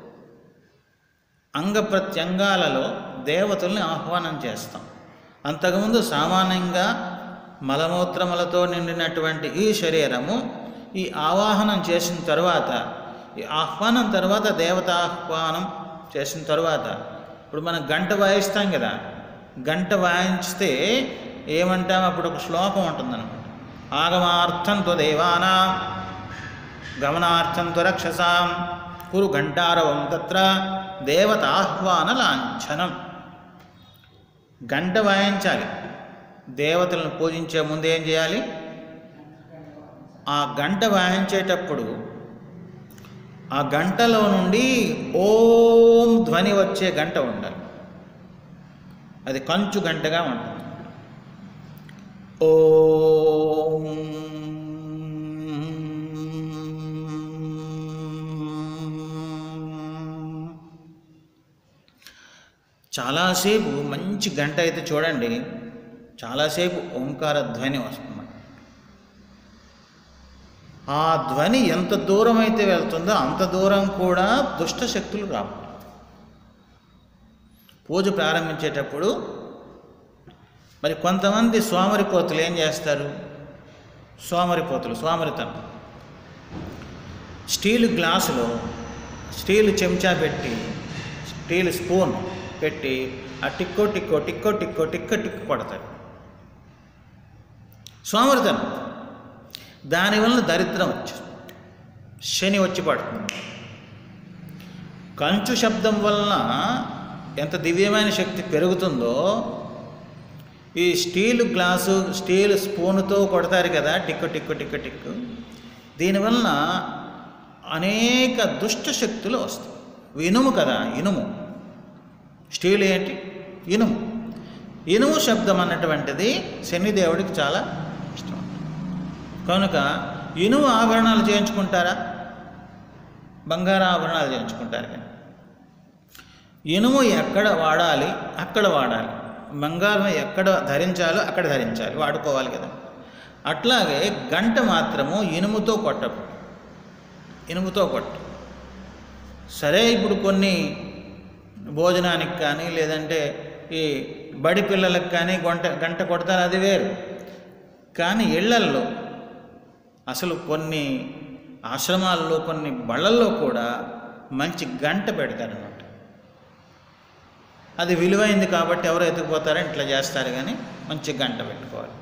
అంగ ప్రత్యంగాలలో దేవతల్ని ఆహ్వానం చేస్తాం అంతకుముందు సామాన్యంగా మలమూత్రములతో నిండినటువంటి ఈ శరీరము ఈ ఆవాహనం చేసిన తర్వాత ఈ ఆహ్వానం తర్వాత దేవతాహ్వానం చేసిన తర్వాత ఇప్పుడు మనం గంట వాయిస్తాం కదా గంట వాయించితే ఏమంటాం అప్పుడు ఒక శ్లోకం ఉంటుందన్నమాట ఆగమార్థం త్వ దేవానా గమనార్థం త్వ రక్షసాం కురు ఘంటారవం తత్ర దేవతాహ్వాన లాంఛనం గంట వాయించాలి దేవతలను పూజించే ముందు ఏం చేయాలి ఆ గంట వాయించేటప్పుడు ఆ గంటలో నుండి ఓం ధ్వని వచ్చే గంట ఉండాలి అది కంచు గంటగా ఉంటుంది ఓం చాలాసేపు మంచి గంట అయితే చూడండి చాలాసేపు ఓంకార ధ్వని వస్తుంది ఆ ధ్వని ఎంత దూరం అయితే వెళ్తుందో అంత దూరం కూడా దుష్ట శక్తులు రావు పూజ ప్రారంభించేటప్పుడు మరి కొంతమంది సోమరిపోతులు ఏం చేస్తారు సోమరిపోతులు సోమరితనం స్టీల్ గ్లాసులో స్టీల్ చెంచా పెట్టి స్టీల్ స్పూన్ పెట్టి ఆ టిక్కో టిక్కో టిక్కో టిక్కో టిక్క టిక్కు కొడతారు సోమరితనం దానివల్ల దరిద్రం వచ్చి శని వచ్చి పడుతుంది కంచు శబ్దం వలన ఎంత దివ్యమైన శక్తి పెరుగుతుందో ఈ స్టీల్ గ్లాసు స్టీల్ స్పూన్తో కొడతారు కదా టిక్కు టిక్కు టిక్కు టిక్కు దీనివలన అనేక దుష్ట శక్తులు వస్తాయి ఇనుము కదా ఇనుము స్టీల్ ఏంటి ఇనుము ఇనుము శబ్దం అన్నటువంటిది శనిదేవుడికి చాలా ఇష్టం కనుక ఇనుము ఆభరణాలు చేయించుకుంటారా బంగారు ఆభరణాలు చేయించుకుంటారు కానీ ఇనుము ఎక్కడ వాడాలి అక్కడ వాడాలి బంగారం ఎక్కడ ధరించాలో అక్కడ ధరించాలి వాడుకోవాలి కదా అట్లాగే గంట మాత్రము ఇనుముతో కొట్టకు ఇనుముతో కొట్టు సరే ఇప్పుడు కొన్ని భోజనానికి కానీ లేదంటే ఈ బడి పిల్లలకు కానీ గంట గంట కొడతారు అది వేరు కానీ ఇళ్లల్లో అసలు కొన్ని ఆశ్రమాల్లో కొన్ని బళ్ళల్లో కూడా మంచి గంట పెడతారనమాట అది విలువైంది కాబట్టి ఎవరు ఎత్తుకుపోతారని ఇట్లా చేస్తారు కానీ మంచి గంట పెట్టుకోవాలి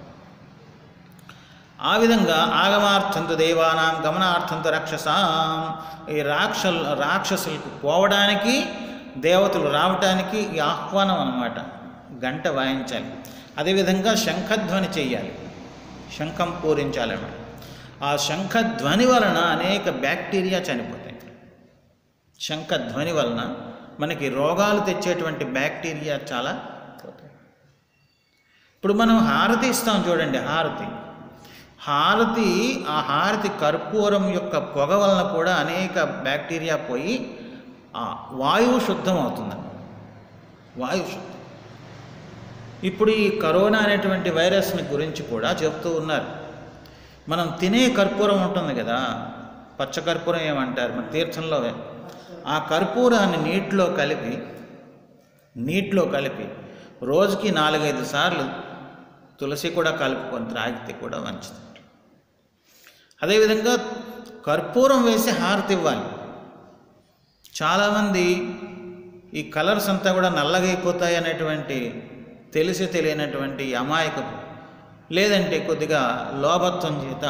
ఆ విధంగా ఆగమార్థంతో దేవానాం గమనార్థంతో రాక్షసాం ఈ రాక్ష రాక్షసులకు పోవడానికి దేవతలు రావటానికి ఈ ఆహ్వానం అన్నమాట గంట వాయించాలి అదేవిధంగా శంఖధ్వని చెయ్యాలి శంఖం పూరించాలన్నమాట ఆ శంఖధ్వని వలన అనేక బ్యాక్టీరియా చనిపోతాయి శంఖధ్వని వలన మనకి రోగాలు తెచ్చేటువంటి బ్యాక్టీరియా చాలా పోతాయి ఇప్పుడు మనం హారతి ఇస్తాం చూడండి హారతి హారతి ఆ హారతి కర్పూరం యొక్క పొగ వలన కూడా అనేక బ్యాక్టీరియా పోయి ఆ వాయువు శుద్ధం అవుతుందన్నమాట వాయువు శుద్ధం ఇప్పుడు ఈ కరోనా అనేటువంటి వైరస్ని గురించి కూడా చెప్తూ ఉన్నారు మనం తినే కర్పూరం ఉంటుంది కదా పచ్చ కర్పూరం ఏమంటారు మన తీర్థంలో ఆ కర్పూరాన్ని నీటిలో కలిపి నీటిలో కలిపి రోజుకి నాలుగైదు సార్లు తులసి కూడా కలుపుకొని త్రాగితే కూడా మంచిది అదేవిధంగా కర్పూరం వేసి హారతి ఇవ్వాలి చాలామంది ఈ కలర్స్ అంతా కూడా నల్లగైపోతాయి అనేటువంటి తెలిసి తెలియనటువంటి అమాయకపు లేదంటే కొద్దిగా లోభత్వం చేత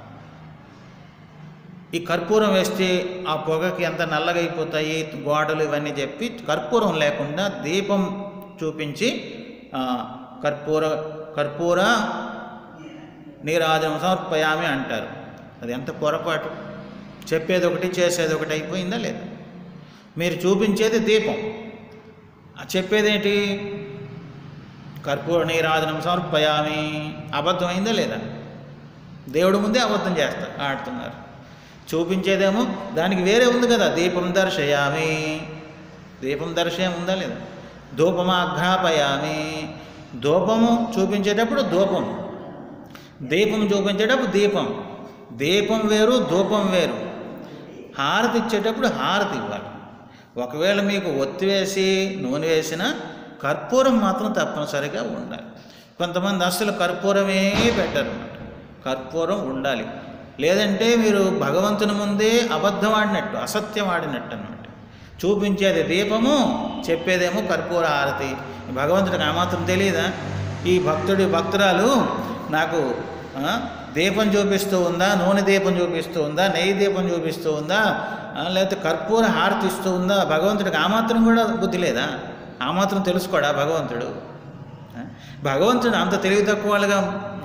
ఈ కర్పూరం వేస్తే ఆ పొగకి ఎంత నల్లగైపోతాయి గోడలు ఇవన్నీ చెప్పి కర్పూరం లేకుండా దీపం చూపించి ఆ, కర్పూర కర్పూర నీరాజనం సమర్పయామి అంటారు అది ఎంత పొరపాటు చెప్పేది ఒకటి చేసేది ఒకటి అయిపోయిందా లేదా మీరు చూపించేది దీపం ఆ చెప్పేదేంటి కర్పూర నీరాజనం సమర్పయామి అబద్ధమైందా లేదా దేవుడి ముందే అబద్ధం చేస్తారు ఆడుతున్నారు చూపించేదేమో దానికి వేరే ఉంది కదా దీపం దర్శయామి దీపం దర్శయం ఉందా లేదా ధూపమాఘ్రాపయామి ధూపము చూపించేటప్పుడు ధూపం దీపం చూపించేటప్పుడు దీపం దీపం వేరు ధూపం వేరు హారతి ఇచ్చేటప్పుడు హారతి ఇవ్వాలి ఒకవేళ మీకు ఒత్తి వేసి నూనె వేసిన కర్పూరం మాత్రం తప్పనిసరిగా ఉండాలి కొంతమంది అసలు కర్పూరమే పెట్టరు అన్నమాట కర్పూరం ఉండాలి లేదంటే మీరు భగవంతుని ముందే అబద్ధం ఆడినట్టు అసత్యం ఆడినట్టు అన్నమాట చూపించేది దీపము చెప్పేదేమో కర్పూర హారతి భగవంతుడికి ఆ మాత్రం తెలియదా ఈ భక్తుడి భక్తురాలు నాకు ఆ, దీపం చూపిస్తూ ఉందా నూనె దీపం చూపిస్తూ ఉందా నెయ్యి దీపం చూపిస్తూ ఉందా ఆ, లేకపోతే కర్పూర హారతి ఇస్తూ ఉందా భగవంతుడికి ఆ మాత్రం కూడా బుద్ధి లేదా ఆ మాత్రం తెలుసుకోడా భగవంతుడు ఆ, భగవంతుడు అంత తెలివి తక్కువ వాళ్ళుగా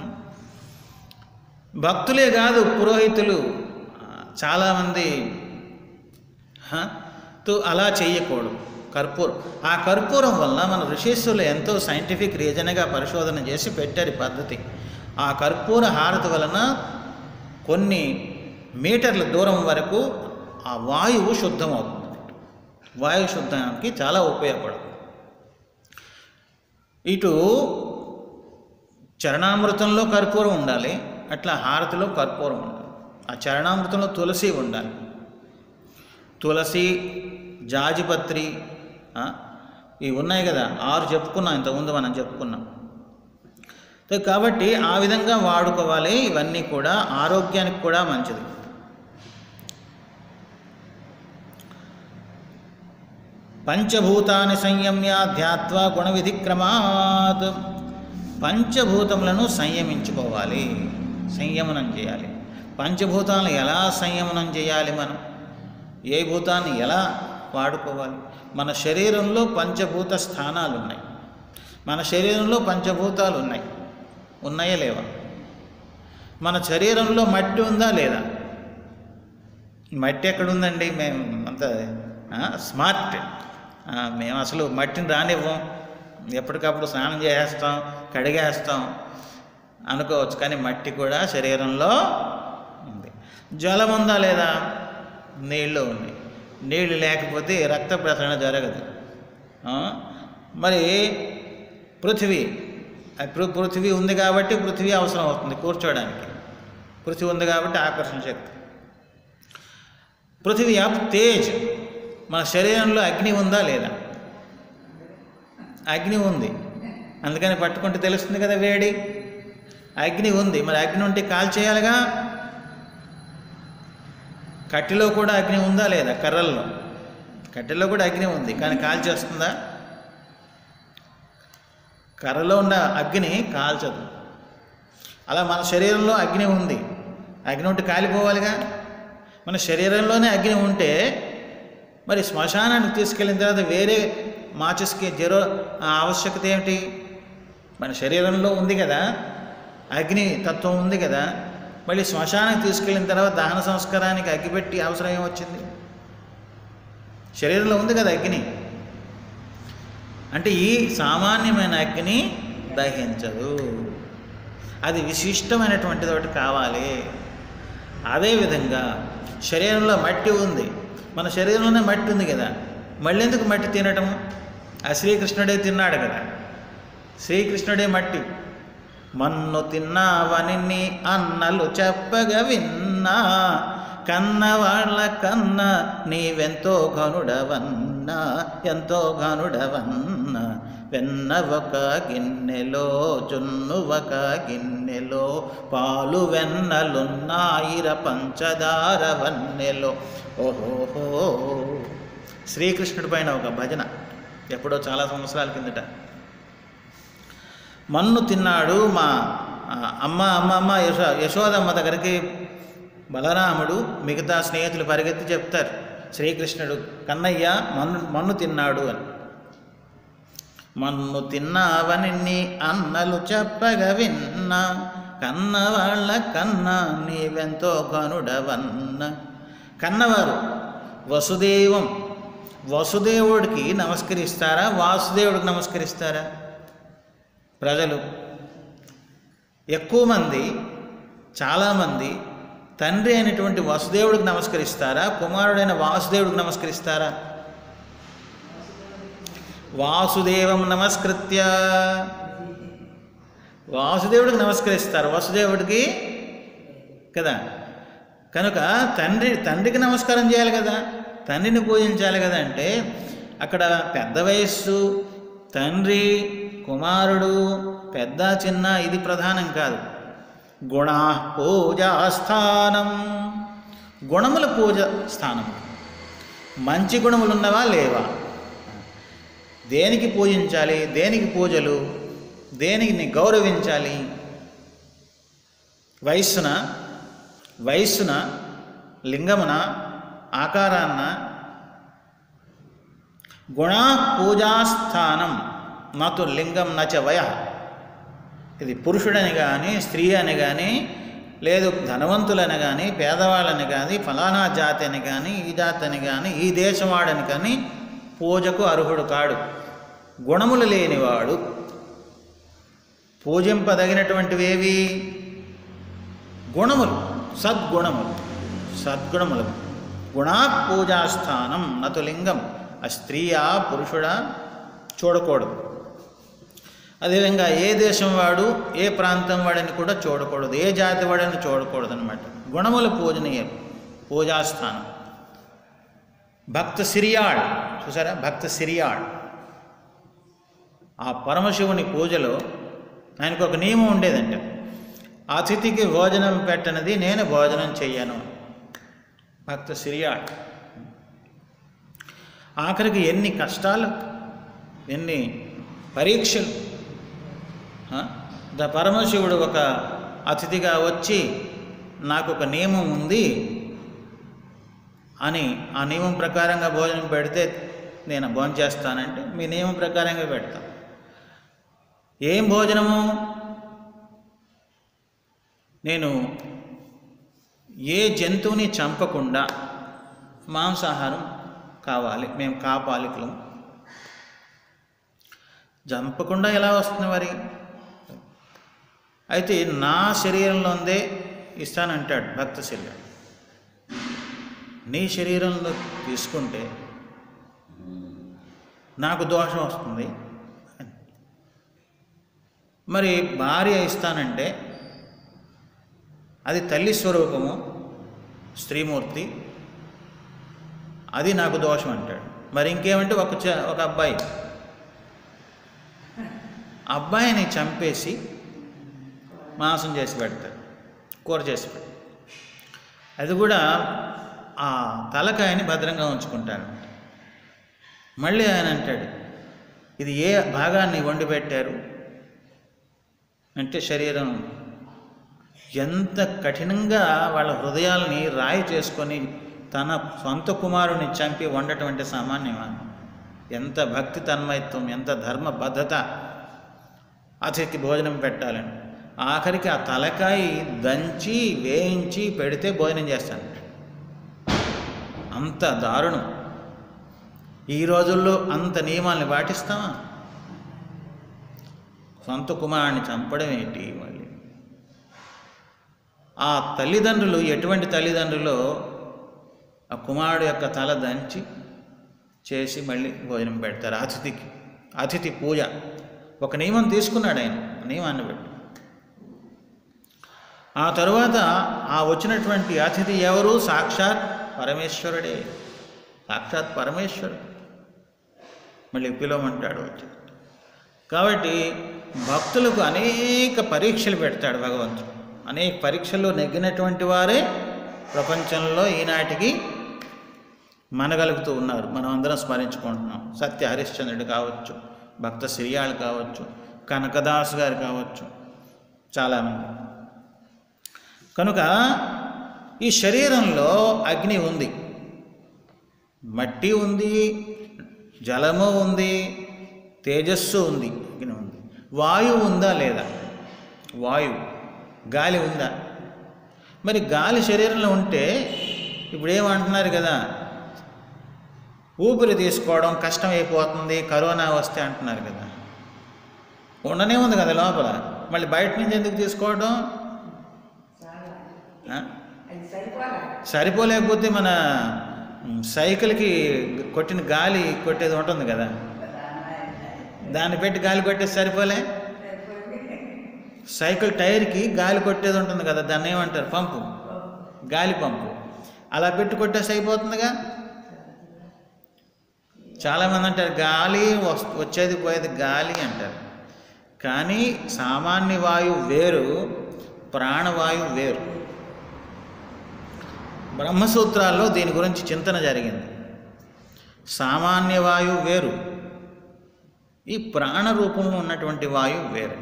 భక్తులే కాదు పురోహితులు ఆ, చాలామంది హ, తో అలా చెయ్యకూడదు కర్పూరం ఆ కర్పూరం వల్ల మన ఋషీశ్వరులు ఎంతో సైంటిఫిక్ రీజన్గా పరిశోధన చేసి పెట్టారు ఈ పద్ధతి ఆ కర్పూర హారతి వలన కొన్ని మీటర్ల దూరం వరకు ఆ వాయువు శుద్ధమవుతుంది వాయు శుద్ధానికి చాలా ఉపయోగపడుతుంది ఇటు చరణామృతంలో కర్పూరం ఉండాలి అట్లా హారతిలో కర్పూరం ఉండాలి ఆ చరణామృతంలో తులసి ఉండాలి తులసి జాజిపత్రి ఆ, ఇవి ఉన్నాయి కదా ఆరు చెప్పుకున్నాం ఇంతకుముందు మనం చెప్పుకున్నాం సో కాబట్టి ఆ విధంగా వాడుకోవాలి ఇవన్నీ కూడా ఆరోగ్యానికి కూడా మంచిది పంచభూతాన్ని సంయమ్య ధ్యాత్వా గుణ విధిక్రమాత్ పంచభూతములను సంయమించుకోవాలి సంయమనం చేయాలి పంచభూతాలను ఎలా సంయమనం చేయాలి మనం ఏ భూతాన్ని ఎలా వాడుకోవాలి మన శరీరంలో పంచభూత స్థానాలు ఉన్నాయి మన శరీరంలో పంచభూతాలు ఉన్నాయి ఉన్నాయా లేవా మన శరీరంలో మట్టి ఉందా లేదా మట్టి ఎక్కడుందండి మేము అంత ఆ, స్మార్ట్ ఆ, మేము అసలు మట్టిని రానివ్వం ఎప్పటికప్పుడు స్నానం చేసేస్తాం కడిగేస్తాం అనుకోవచ్చు కానీ మట్టి కూడా శరీరంలో ఉంది జలం ఉందా లేదా నీళ్ళు ఉన్నాయి నీళ్ళు లేకపోతే రక్త ప్రసరణ జరగదు ఆ? మరి పృథివీ ఆ పృ- పృథివీ ఉంది కాబట్టి పృథివీ అవసరం అవుతుంది కూర్చోవడానికి పృథివీ ఉంది కాబట్టి ఆకర్షణ శక్తి పృథివీ ఆప్ తేజ్ మన శరీరంలో అగ్ని ఉందా లేదా అగ్ని ఉంది అందుకని పట్టుకుంటే తెలుస్తుంది కదా వేడి అగ్ని ఉంది మరి అగ్ని ఉంటే కాల్చేయాలిగా కట్టెలో కూడా అగ్ని ఉందా లేదా కర్రల్లో కట్టెలో కూడా అగ్ని ఉంది కానీ కాల్చేస్తుందా కర్రలో ఉన్న అగ్ని కాల్చదు అలా మన శరీరంలో అగ్ని ఉంది అగ్ని ఉంటే కాలిపోవాలిగా మన శరీరంలోనే అగ్ని ఉంటే మరి శ్మశానానికి తీసుకెళ్ళిన తర్వాత వేరే మాచస్కి జరో ఆ ఆవశ్యకత ఏమిటి మన శరీరంలో ఉంది కదా అగ్ని తత్వం ఉంది కదా మళ్ళీ శ్మశానానికి తీసుకెళ్ళిన తర్వాత దహన సంస్కారానికి అగ్గిపెట్టి అవసరం ఏమొచ్చింది శరీరంలో ఉంది కదా అగ్ని అంటే ఈ సామాన్యమైన అగ్ని దహించదు అది విశిష్టమైనటువంటిది ఒకటి కావాలి అదేవిధంగా శరీరంలో మట్టి ఉంది మన శరీరంలోనే మట్టి ఉంది కదా మళ్ళీ ఎందుకు మట్టి తినటం ఆ శ్రీకృష్ణుడే తిన్నాడు కదా శ్రీకృష్ణుడే మట్టి మన్ను తిన్నావని నీ అన్నలు చెప్పగా విన్నా కన్నవాళ్ళ కన్న నీవెంతో ఘనుడవన్నా ఎంతో ఘనుడవన్నా వెన్న ఒక గిన్నెలో జున్ను ఒక గిన్నెలో పాలు వెన్నలున్నాయిర పంచదార వన్నెలో ఓహోహో శ్రీకృష్ణుడి పైన ఒక భజన ఎప్పుడో చాలా సంవత్సరాల కిందట మన్ను తిన్నాడు మా ఆ, అమ్మ అమ్మ అమ్మ యశో యశోదమ్మ దగ్గరికి బలరాముడు మిగతా స్నేహితులు పరిగెత్తి చెప్తారు శ్రీకృష్ణుడు కన్నయ్య మన్ను మన్ను తిన్నాడు అని మన్ను తిన్నావని నీ అన్నలు చెప్పగా విన్నా కన్నవాళ్ళ కన్నా నీవెంతో కనుడవన్న కన్నవారు వసుదేవం వసుదేవుడికి నమస్కరిస్తారా వాసుదేవుడికి నమస్కరిస్తారా ప్రజలు ఎక్కువ మంది చాలామంది తండ్రి అయినటువంటి వసుదేవుడికి నమస్కరిస్తారా కుమారుడైన వాసుదేవుడికి నమస్కరిస్తారా వాసుదేవం నమస్కృత్య వాసుదేవుడికి నమస్కరిస్తారు వసుదేవుడికి కదా కనుక తండ్రి తండ్రికి నమస్కారం చేయాలి కదా తండ్రిని పూజించాలి కదా అంటే అక్కడ పెద్ద వయస్సు తండ్రి కుమారుడు పెద్ద చిన్న ఇది ప్రధానం కాదు గుణ పూజాస్థానం గుణముల పూజ స్థానం మంచి గుణములు ఉన్నవా లేవా దేనికి పూజించాలి దేనికి పూజలు దేనికి గౌరవించాలి వయస్సున వయస్సున లింగమున ఆకారాన్న గుణ పూజాస్థానం నతు లింగం నచ వయ ఇది పురుషుడని కానీ స్త్రీ అని కానీ లేదు ధనవంతులని కానీ పేదవాళ్ళని కానీ ఫలానా జాతి అని కానీ ఈ జాతి అని కానీ ఈ దేశవాడని కానీ పూజకు అర్హుడు కాడు గుణములు లేనివాడు పూజింపదగినటువంటివేవి గుణములు సద్గుణములు సద్గుణములు గుణా పూజాస్థానం నతు లింగం ఆ స్త్రీయా పురుషుడా చూడకూడదు అదేవిధంగా ఏ దేశం వాడు ఏ ప్రాంతం వాడిని కూడా చూడకూడదు ఏ జాతి వాడిని చూడకూడదు అనమాట గుణముల పూజనీయం పూజాస్థానం భక్త సిరియాడ్ చూసారా భక్త సిరియాడ్ ఆ పరమశివుని పూజలో ఆయనకు ఒక నియమం ఉండేదంట అతిథికి భోజనం పెట్టనది నేను భోజనం చెయ్యను భక్త సిరియాడ్ ఆఖరికి ఎన్ని కష్టాలు ఎన్ని పరీక్షలు ఆ? ద పరమశివుడు ఒక అతిథిగా వచ్చి నాకు ఒక నియమం ఉంది అని ఆ నియమం ప్రకారంగా భోజనం పెడితే నేను భోజనం చేస్తానంటే మీ నియమం ప్రకారంగా పెడతా ఏం భోజనము నేను ఏ జంతువుని చంపకుండా మాంసాహారం కావాలి మేము కాపాలికులం చంపకుండా ఎలా వస్తుంది మరి అయితే నా శరీరంలోందే ఇస్తానంటాడు భక్త శరీరం నీ శరీరంలో తీసుకుంటే నాకు దోషం వస్తుంది మరి భార్య ఇస్తానంటే అది తల్లి స్వరూపము స్త్రీమూర్తి అది నాకు దోషం అంటాడు మరి ఇంకేమంటే ఒక చ ఒక అబ్బాయి అబ్బాయిని చంపేసి మాంసం చేసి పెడతాడు కూర చేసి పెడతాడు అది కూడా ఆ తలకాయని భద్రంగా ఉంచుకుంటాను మళ్ళీ ఆయన అంటాడు ఇది ఏ భాగాన్ని వండి పెట్టారు అంటే శరీరం ఎంత కఠినంగా వాళ్ళ హృదయాల్ని రాయి చేసుకొని తన సొంత కుమారుని చంపి వండటం అంటే సామాన్యమా ఎంత భక్తి తన్మయత్వం ఎంత ధర్మబద్ధత అతిథికి భోజనం పెట్టాలని ఆఖరికి ఆ తలకాయ దంచి వేయించి పెడితే భోజనం చేస్తాను అంత దారుణం ఈ రోజుల్లో అంత నియమాల్ని పాటిస్తామా సొంత కుమారుని చంపడం ఏంటి మళ్ళీ ఆ తల్లిదండ్రులు ఎటువంటి తల్లిదండ్రులో ఆ కుమారుడు యొక్క తల దంచి చేసి మళ్ళీ భోజనం పెడతారు అతిథికి అతిథి పూజ ఒక నియమం తీసుకున్నాడు ఆయన ఆ నియమాన్ని పెట్టి ఆ తరువాత ఆ వచ్చినటువంటి అతిథి ఎవరు సాక్షాత్ పరమేశ్వరుడే సాక్షాత్ పరమేశ్వరుడు మళ్ళీ పిలవమంటాడు వచ్చి కాబట్టి భక్తులకు అనేక పరీక్షలు పెడతాడు భగవంతుడు అనేక పరీక్షల్లో నెగ్గినటువంటి వారే ప్రపంచంలో ఈనాటికి మనగలుగుతూ ఉన్నారు మనం అందరం స్మరించుకుంటున్నాం సత్య హరిశ్చంద్రుడు కావచ్చు భక్త సిరియాళ్ళు కావచ్చు కనకదాస్ గారు కావచ్చు చాలామంది కనుక ఈ శరీరంలో అగ్ని ఉంది మట్టి ఉంది జలము ఉంది తేజస్సు ఉంది అగ్ని ఉంది వాయువు ఉందా లేదా వాయువు గాలి ఉందా మరి గాలి శరీరంలో ఉంటే ఇప్పుడు ఏమంటున్నారు కదా ఊపిరి తీసుకోవడం కష్టమైపోతుంది కరోనా వస్తే అంటున్నారు కదా ఉండనే ఉంది కదా లోపల మళ్ళీ బయట నుంచి ఎందుకు తీసుకోవడం ఆ? అది సరిపోరా సరిపోలేకపోతే మన మ్, సైకిల్కి కొట్టిన గాలి కొట్టేది ఉంటుంది కదా దాన్ని పెట్టి గాలి కొట్టేది సరిపోలే సైకిల్ టైర్కి గాలి కొట్టేది ఉంటుంది కదా దాన్ని ఏమంటారు పంపు గాలి పంపు అలా పెట్టి కొట్టేసి అయిపోతుందిగా చాలామంది అంటారు గాలి వస్- వచ్చేది పోయేది గాలి అంటారు కానీ సామాన్య వాయువు వేరు ప్రాణవాయువు వేరు బ్రహ్మసూత్రాల్లో దీని గురించి చింతన జరిగింది సామాన్య వాయువు వేరు ఈ ప్రాణ రూపంలో ఉన్నటువంటి వాయువు వేరు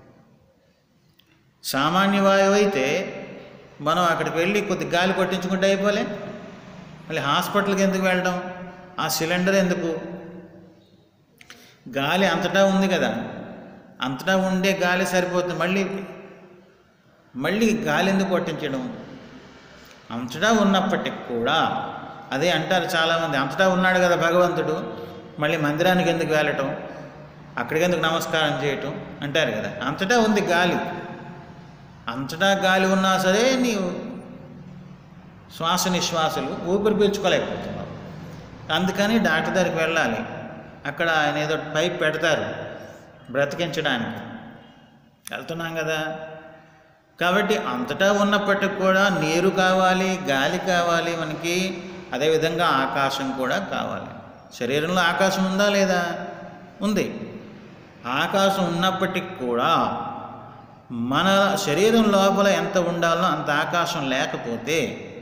సామాన్య వాయువు అయితే మనం అక్కడికి వెళ్ళి కొద్ది గాలి కొట్టించుకుంటే అయిపోలే మళ్ళీ హాస్పిటల్కి ఎందుకు వెళ్ళడం ఆ సిలిండర్ ఎందుకు గాలి అంతటా ఉంది కదా అంతటా ఉండే గాలి సరిపోతుంది మళ్ళీ మళ్ళీ గాలి ఎందుకు కొట్టించడం అంతటా ఉన్నప్పటికి కూడా అదే అంటారు చాలామంది అంతటా ఉన్నాడు కదా భగవంతుడు మళ్ళీ మందిరానికి ఎందుకు వెళ్ళటం అక్కడికి ఎందుకు నమస్కారం చేయటం అంటారు కదా అంతటా ఉంది గాలి అంతటా గాలి ఉన్నా సరే నీవు శ్వాస నిశ్వాసలు ఊపిరి పీల్చుకోలేకపోతున్నావు అందుకని డాక్టర్ దగ్గరికి వెళ్ళాలి అక్కడ ఆయన ఏదో పైప్ పెడతారు బ్రతికించడానికి వెళ్తున్నాం కదా కాబట్టి అంతటా ఉన్నప్పటికి కూడా నీరు కావాలి గాలి కావాలి మనకి అదేవిధంగా ఆకాశం కూడా కావాలి శరీరంలో ఆకాశం ఉందా లేదా ఉంది ఆకాశం ఉన్నప్పటికి కూడా మన శరీరం లోపల ఎంత ఉండాలో అంత ఆకాశం లేకపోతే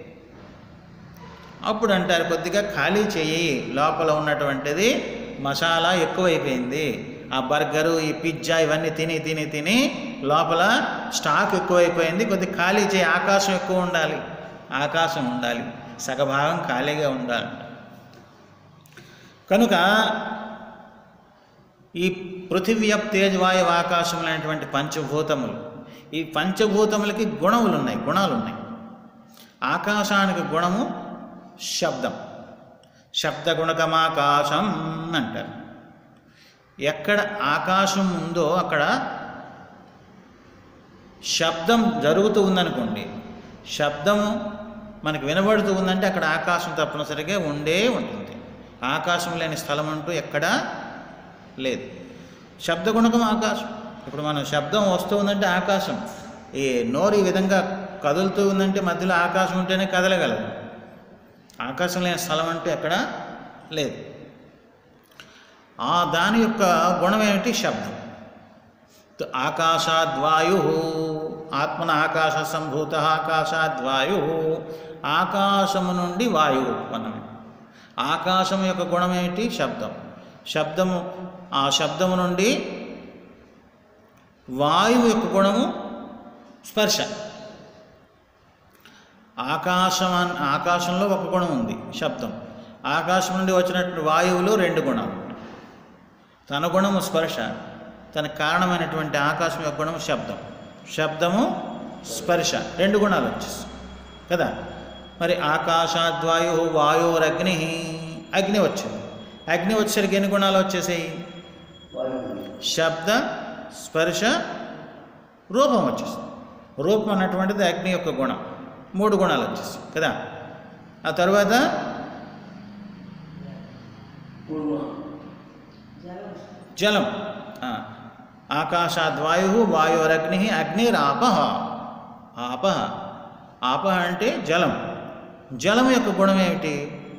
అప్పుడు అంటారు కొద్దిగా ఖాళీ చెయ్యి లోపల ఉన్నటువంటిది మసాలా ఎక్కువైపోయింది ఆ బర్గరు ఈ పిజ్జా ఇవన్నీ తిని తిని తిని లోపల స్టాక్ ఎక్కువైపోయింది కొద్దిగా ఖాళీ చేయి ఆకాశం ఎక్కువ ఉండాలి ఆకాశం ఉండాలి సగభాగం ఖాళీగా ఉండాలంట కనుక ఈ పృథివ్యప్ తేజవాయు ఆకాశములైనటువంటి పంచభూతములు ఈ పంచభూతములకి గుణములు ఉన్నాయి గుణాలు ఉన్నాయి ఆకాశానికి గుణము శబ్దం శబ్దగుణకమాకాశం అంటారు ఎక్కడ ఆకాశం ఉందో అక్కడ శబ్దం జరుగుతూ ఉందనుకోండి శబ్దము మనకు వినబడుతూ ఉందంటే అక్కడ ఆకాశం తప్పనిసరిగా ఉండే ఉంటుంది ఆకాశం లేని స్థలం అంటూ ఎక్కడా లేదు శబ్దగుణకం ఆకాశం ఇప్పుడు మనం శబ్దం వస్తూ ఉందంటే ఆకాశం ఈ నోరు ఈ విధంగా కదులుతూ ఉందంటే మధ్యలో ఆకాశం ఉంటేనే కదలగలదు ఆకాశం లేని స్థలం అంటూ ఎక్కడ లేదు ఆ దాని యొక్క గుణం ఏమిటి శబ్దం త- ఆకాశాద్వాయు ఆత్మన ఆకాశ సంభూత ఆకాశాద్వాయు ఆకాశము నుండి వాయువు ఉత్పన్నమే ఆకాశం యొక్క గుణం ఏమిటి శబ్దం శబ్దము ఆ శబ్దము నుండి వాయువు యొక్క గుణము స్పర్శ ఆకాశం అన్- ఆకాశంలో ఒక గుణం ఉంది శబ్దం ఆకాశం నుండి వచ్చినటువంటి వాయువులో రెండు గుణాలు తన గుణము స్పర్శ తన కారణమైనటువంటి ఆకాశం యొక్క గుణము శబ్దం శబ్దము స్పర్శ రెండు గుణాలు వచ్చేస్తాయి కదా మరి ఆకాశాద్వాయు వాయురగ్ని అగ్ని వచ్చింది అగ్ని వచ్చేసరికి ఎన్ని గుణాలు వచ్చేసాయి వాయువు శబ్ద స్పర్శ రూపం వచ్చేస్తుంది రూపం అన్నటువంటిది అగ్ని యొక్క గుణం మూడు గుణాలు వచ్చేస్తాయి కదా ఆ తర్వాత పూర్వ జలం ఆ, ఆకాశాద్వాయు వాయురగ్ని అగ్నిరాపహ ఆపహ ఆపహ అంటే జలం జలం యొక్క గుణం ఏమిటి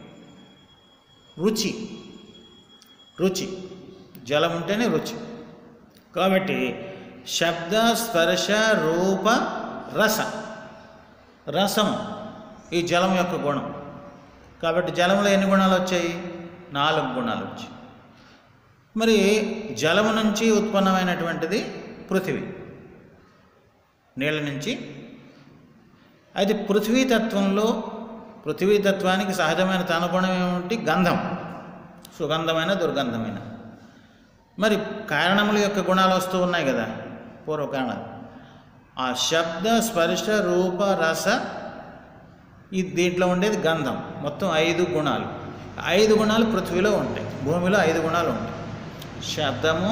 రుచి రుచి జలం ఉంటేనే రుచి కాబట్టి శబ్ద స్పర్శ రూప రస రసం ఈ జలం యొక్క గుణం కాబట్టి జలంలో ఎన్ని గుణాలు వచ్చాయి నాలుగు గుణాలు వచ్చాయి మరి జలము నుంచి ఉత్పన్నమైనటువంటిది పృథివీ నీళ్ళ నుంచి అయితే పృథ్వీ తత్వంలో పృథ్వీ తత్వానికి సహజమైన తన గుణం ఏమిటి గంధం సుగంధమైన దుర్గంధమైన మరి కారణముల యొక్క గుణాలు వస్తూ ఉన్నాయి కదా పూర్వకారణాలు ఆ శబ్ద స్పర్శ రూప రస ఈ దీంట్లో ఉండేది గంధం మొత్తం ఐదు గుణాలు ఐదు గుణాలు పృథ్వీలో ఉంటాయి భూమిలో ఐదు గుణాలు ఉంటాయి శబ్దము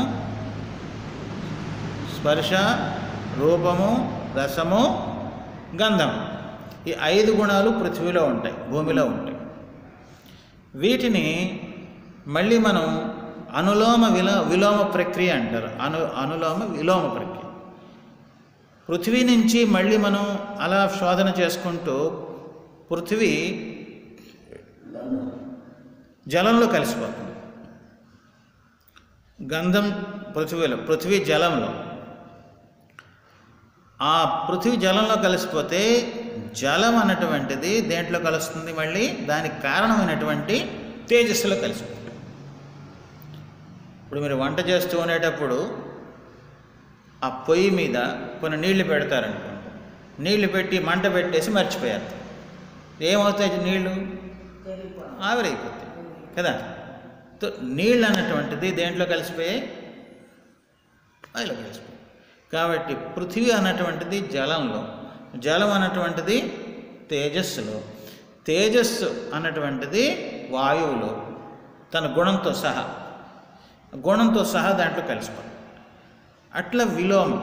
స్పర్శ రూపము రసము గంధం ఈ ఐదు గుణాలు పృథ్వీలో ఉంటాయి భూమిలో ఉంటాయి వీటిని మళ్ళీ మనం అనులోమ విలో విలోమ ప్రక్రియ అంటారు అను అనులోమ విలోమ ప్రక్రియ పృథ్వీ నుంచి మళ్ళీ మనం అలా శోధన చేసుకుంటూ పృథ్వీ గంధం జలంలో కలిసిపోతుంది గంధం పృథ్వీలో పృథ్వీ జలంలో ఆ పృథ్వీ జలంలో కలిసిపోతే జలం అన్నటువంటిది దేంట్లో కలుస్తుంది మళ్ళీ దానికి కారణమైనటువంటి తేజస్సులో కలిసిపోతుంది ఇప్పుడు మీరు వంట చేస్తూ ఉండేటప్పుడు ఆ పొయ్యి మీద కొన్ని నీళ్లు పెడతారనుకోండి నీళ్లు పెట్టి మంట పెట్టేసి మర్చిపోయారు ఏమవుతాయి నీళ్లు ఆవిరైపోతాయి కదా తో నీళ్ళు అన్నటువంటిది దేంట్లో కలిసిపోయాయి ఆయిలో కలిసిపోయాయి కాబట్టి పృథివీ అన్నటువంటిది జలంలో జలం అన్నటువంటిది తేజస్సులో తేజస్సు అన్నటువంటిది వాయువులో తన గుణంతో సహా గుణంతో సహా దాంట్లో కలిసిపోయి అట్లా విలోమం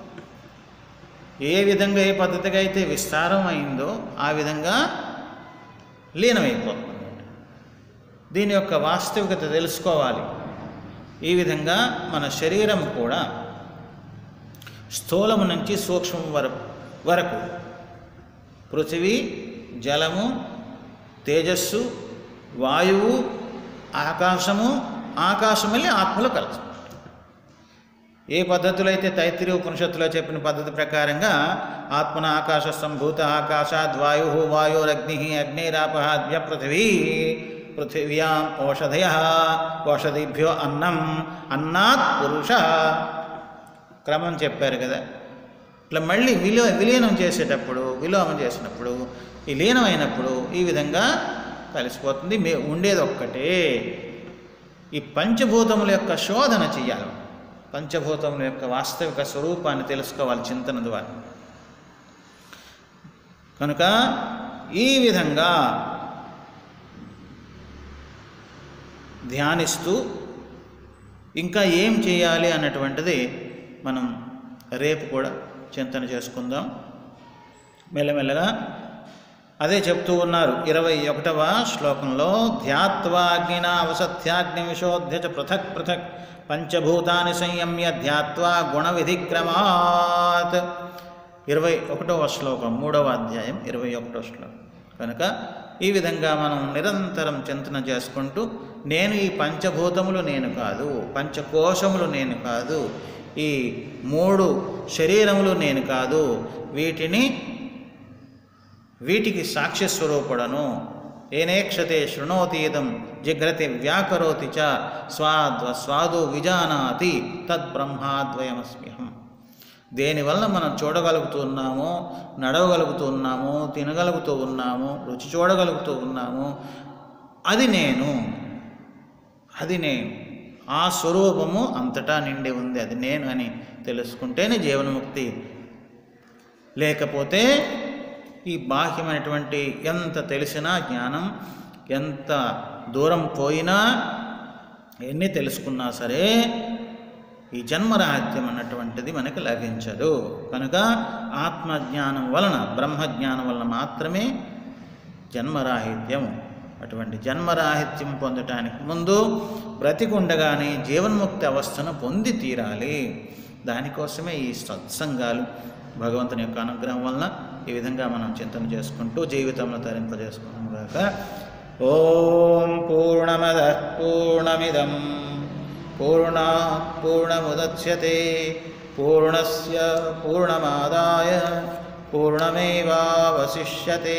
ఏ విధంగా ఏ పద్ధతిగా అయితే విస్తారం అయిందో ఆ విధంగా లీనమైపోతుంది దీని యొక్క వాస్తవికత తెలుసుకోవాలి ఈ విధంగా మన శరీరం కూడా స్థూలము నుంచి సూక్ష్మం వరకు వరకు పృథివీ జలము తేజస్సు వాయువు ఆకాశము ఆకాశం వెళ్ళి ఆత్మలో కలుసు ఏ పద్ధతిలో అయితే తైత్తిరి ఉపనిషత్తులో చెప్పిన పద్ధతి ప్రకారంగా ఆత్మన ఆకాశ సంభూత ఆకాశాద్ వాయు వాయురగ్ని అగ్నిరాపహాద్య పృథివీ పృథివ్యాం ఓషధయ ఓషధిభ్యో అన్నం అన్నాత్ పురుష క్రమం చెప్పారు కదా ఇట్లా మళ్ళీ విలో విలీనం చేసేటప్పుడు విలోమం చేసినప్పుడు ఈ లీనం అయినప్పుడు ఈ విధంగా కలిసిపోతుంది మే ఉండేది ఒక్కటే ఈ పంచభూతముల యొక్క శోధన చెయ్యాలి పంచభూతముల యొక్క వాస్తవిక స్వరూపాన్ని తెలుసుకోవాలి చింతన ద్వారా కనుక ఈ విధంగా ధ్యానిస్తూ ఇంకా ఏం చేయాలి అన్నటువంటిది మనం రేపు కూడా చింతన చేసుకుందాం మెల్లమెల్లగా అదే చెప్తూ ఉన్నారు ఇరవై ఒకటవ శ్లోకంలో ధ్యాత్వాగ్నిన అవసత్యాగ్ని విశోధ్య చ పృథక్ పృథక్ పంచభూతాన్ని సంయమ్య ధ్యాత్వా గుణ విధిక్రమాత్ ఇరవై ఒకటవ శ్లోకం మూడవ అధ్యాయం ఇరవై ఒకటవ శ్లోకం కనుక ఈ విధంగా మనం నిరంతరం చింతన చేసుకుంటూ నేను ఈ పంచభూతములు నేను కాదు పంచకోశములు నేను కాదు ఈ మూడు శరీరములు నేను కాదు వీటిని వీటికి సాక్ష్య స్వరూపుడను ఏనేక్షతే శృణోతీతం జిఘ్రతి వ్యాకరోతి చ స్వాద్వ స్వాదు విజానాతి తద్బ్రహ్మాద్వయమస్మ్యహం దేనివల్ల మనం చూడగలుగుతున్నాము నడవగలుగుతున్నాము తినగలుగుతూ ఉన్నాము రుచి చూడగలుగుతూ ఉన్నాము అది నేను అది నేను ఆ స్వరూపము అంతటా నిండి ఉంది అది నేను అని తెలుసుకుంటేనే జీవన్ముక్తి లేకపోతే ఈ బాహ్యమైనటువంటి ఎంత తెలిసినా జ్ఞానం ఎంత దూరం పోయినా ఎన్ని తెలుసుకున్నా సరే ఈ జన్మరాహిత్యం అన్నటువంటిది మనకి లభించదు కనుక ఆత్మజ్ఞానం వలన బ్రహ్మజ్ఞానం వలన మాత్రమే జన్మరాహిత్యం అటువంటి జన్మరాహిత్యం పొందటానికి ముందు బ్రతికుండగానే జీవన్ముక్తి అవస్థను పొంది తీరాలి దానికోసమే ఈ సత్సంగాలు భగవంతుని యొక్క అనుగ్రహం వలన ఈ విధంగా మనం చింతన చేసుకుంటూ జీవితంలో తరింపజేసుకున్నాం గాక ఓం పూర్ణమద పూర్ణమిదం పూర్ణా పూర్ణముద్యతే పూర్ణస్య పూర్ణమాదాయ పూర్ణమేవావశిష్యతే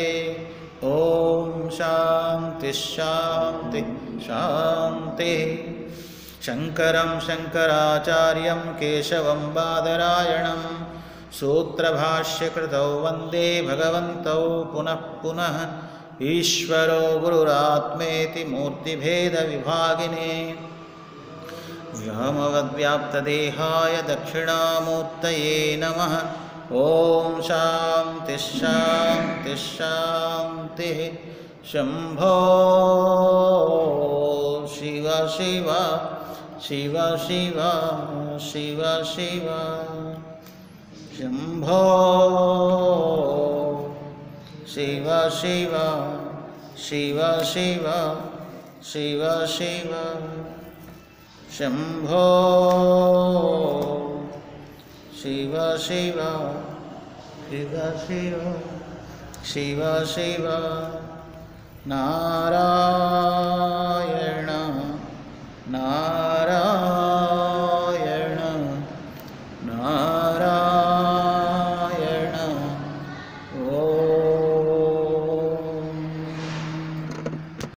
ఓం శాంతి శాంతి శాంతి శంకరం శంకరాచార్యం కేశవం బాదరాయణం సూత్రభాష్యకృతౌ వందే భగవంతౌ పునః పునః ఈశ్వరో గురురాత్మేతి మూర్తిభేదవిభాగినే వ్యోమవద్వ్యాప్తదేహాయ దక్షిణామూర్తయే నమ ఓం శాంతి శాంతి శాంతి శంభో శివ శివ శివ శివ శివ శివ శంభో శివ శివ శివ శివ శివ శివ శంభో శివ శివ శివ శివ శివ శివ నారాయణ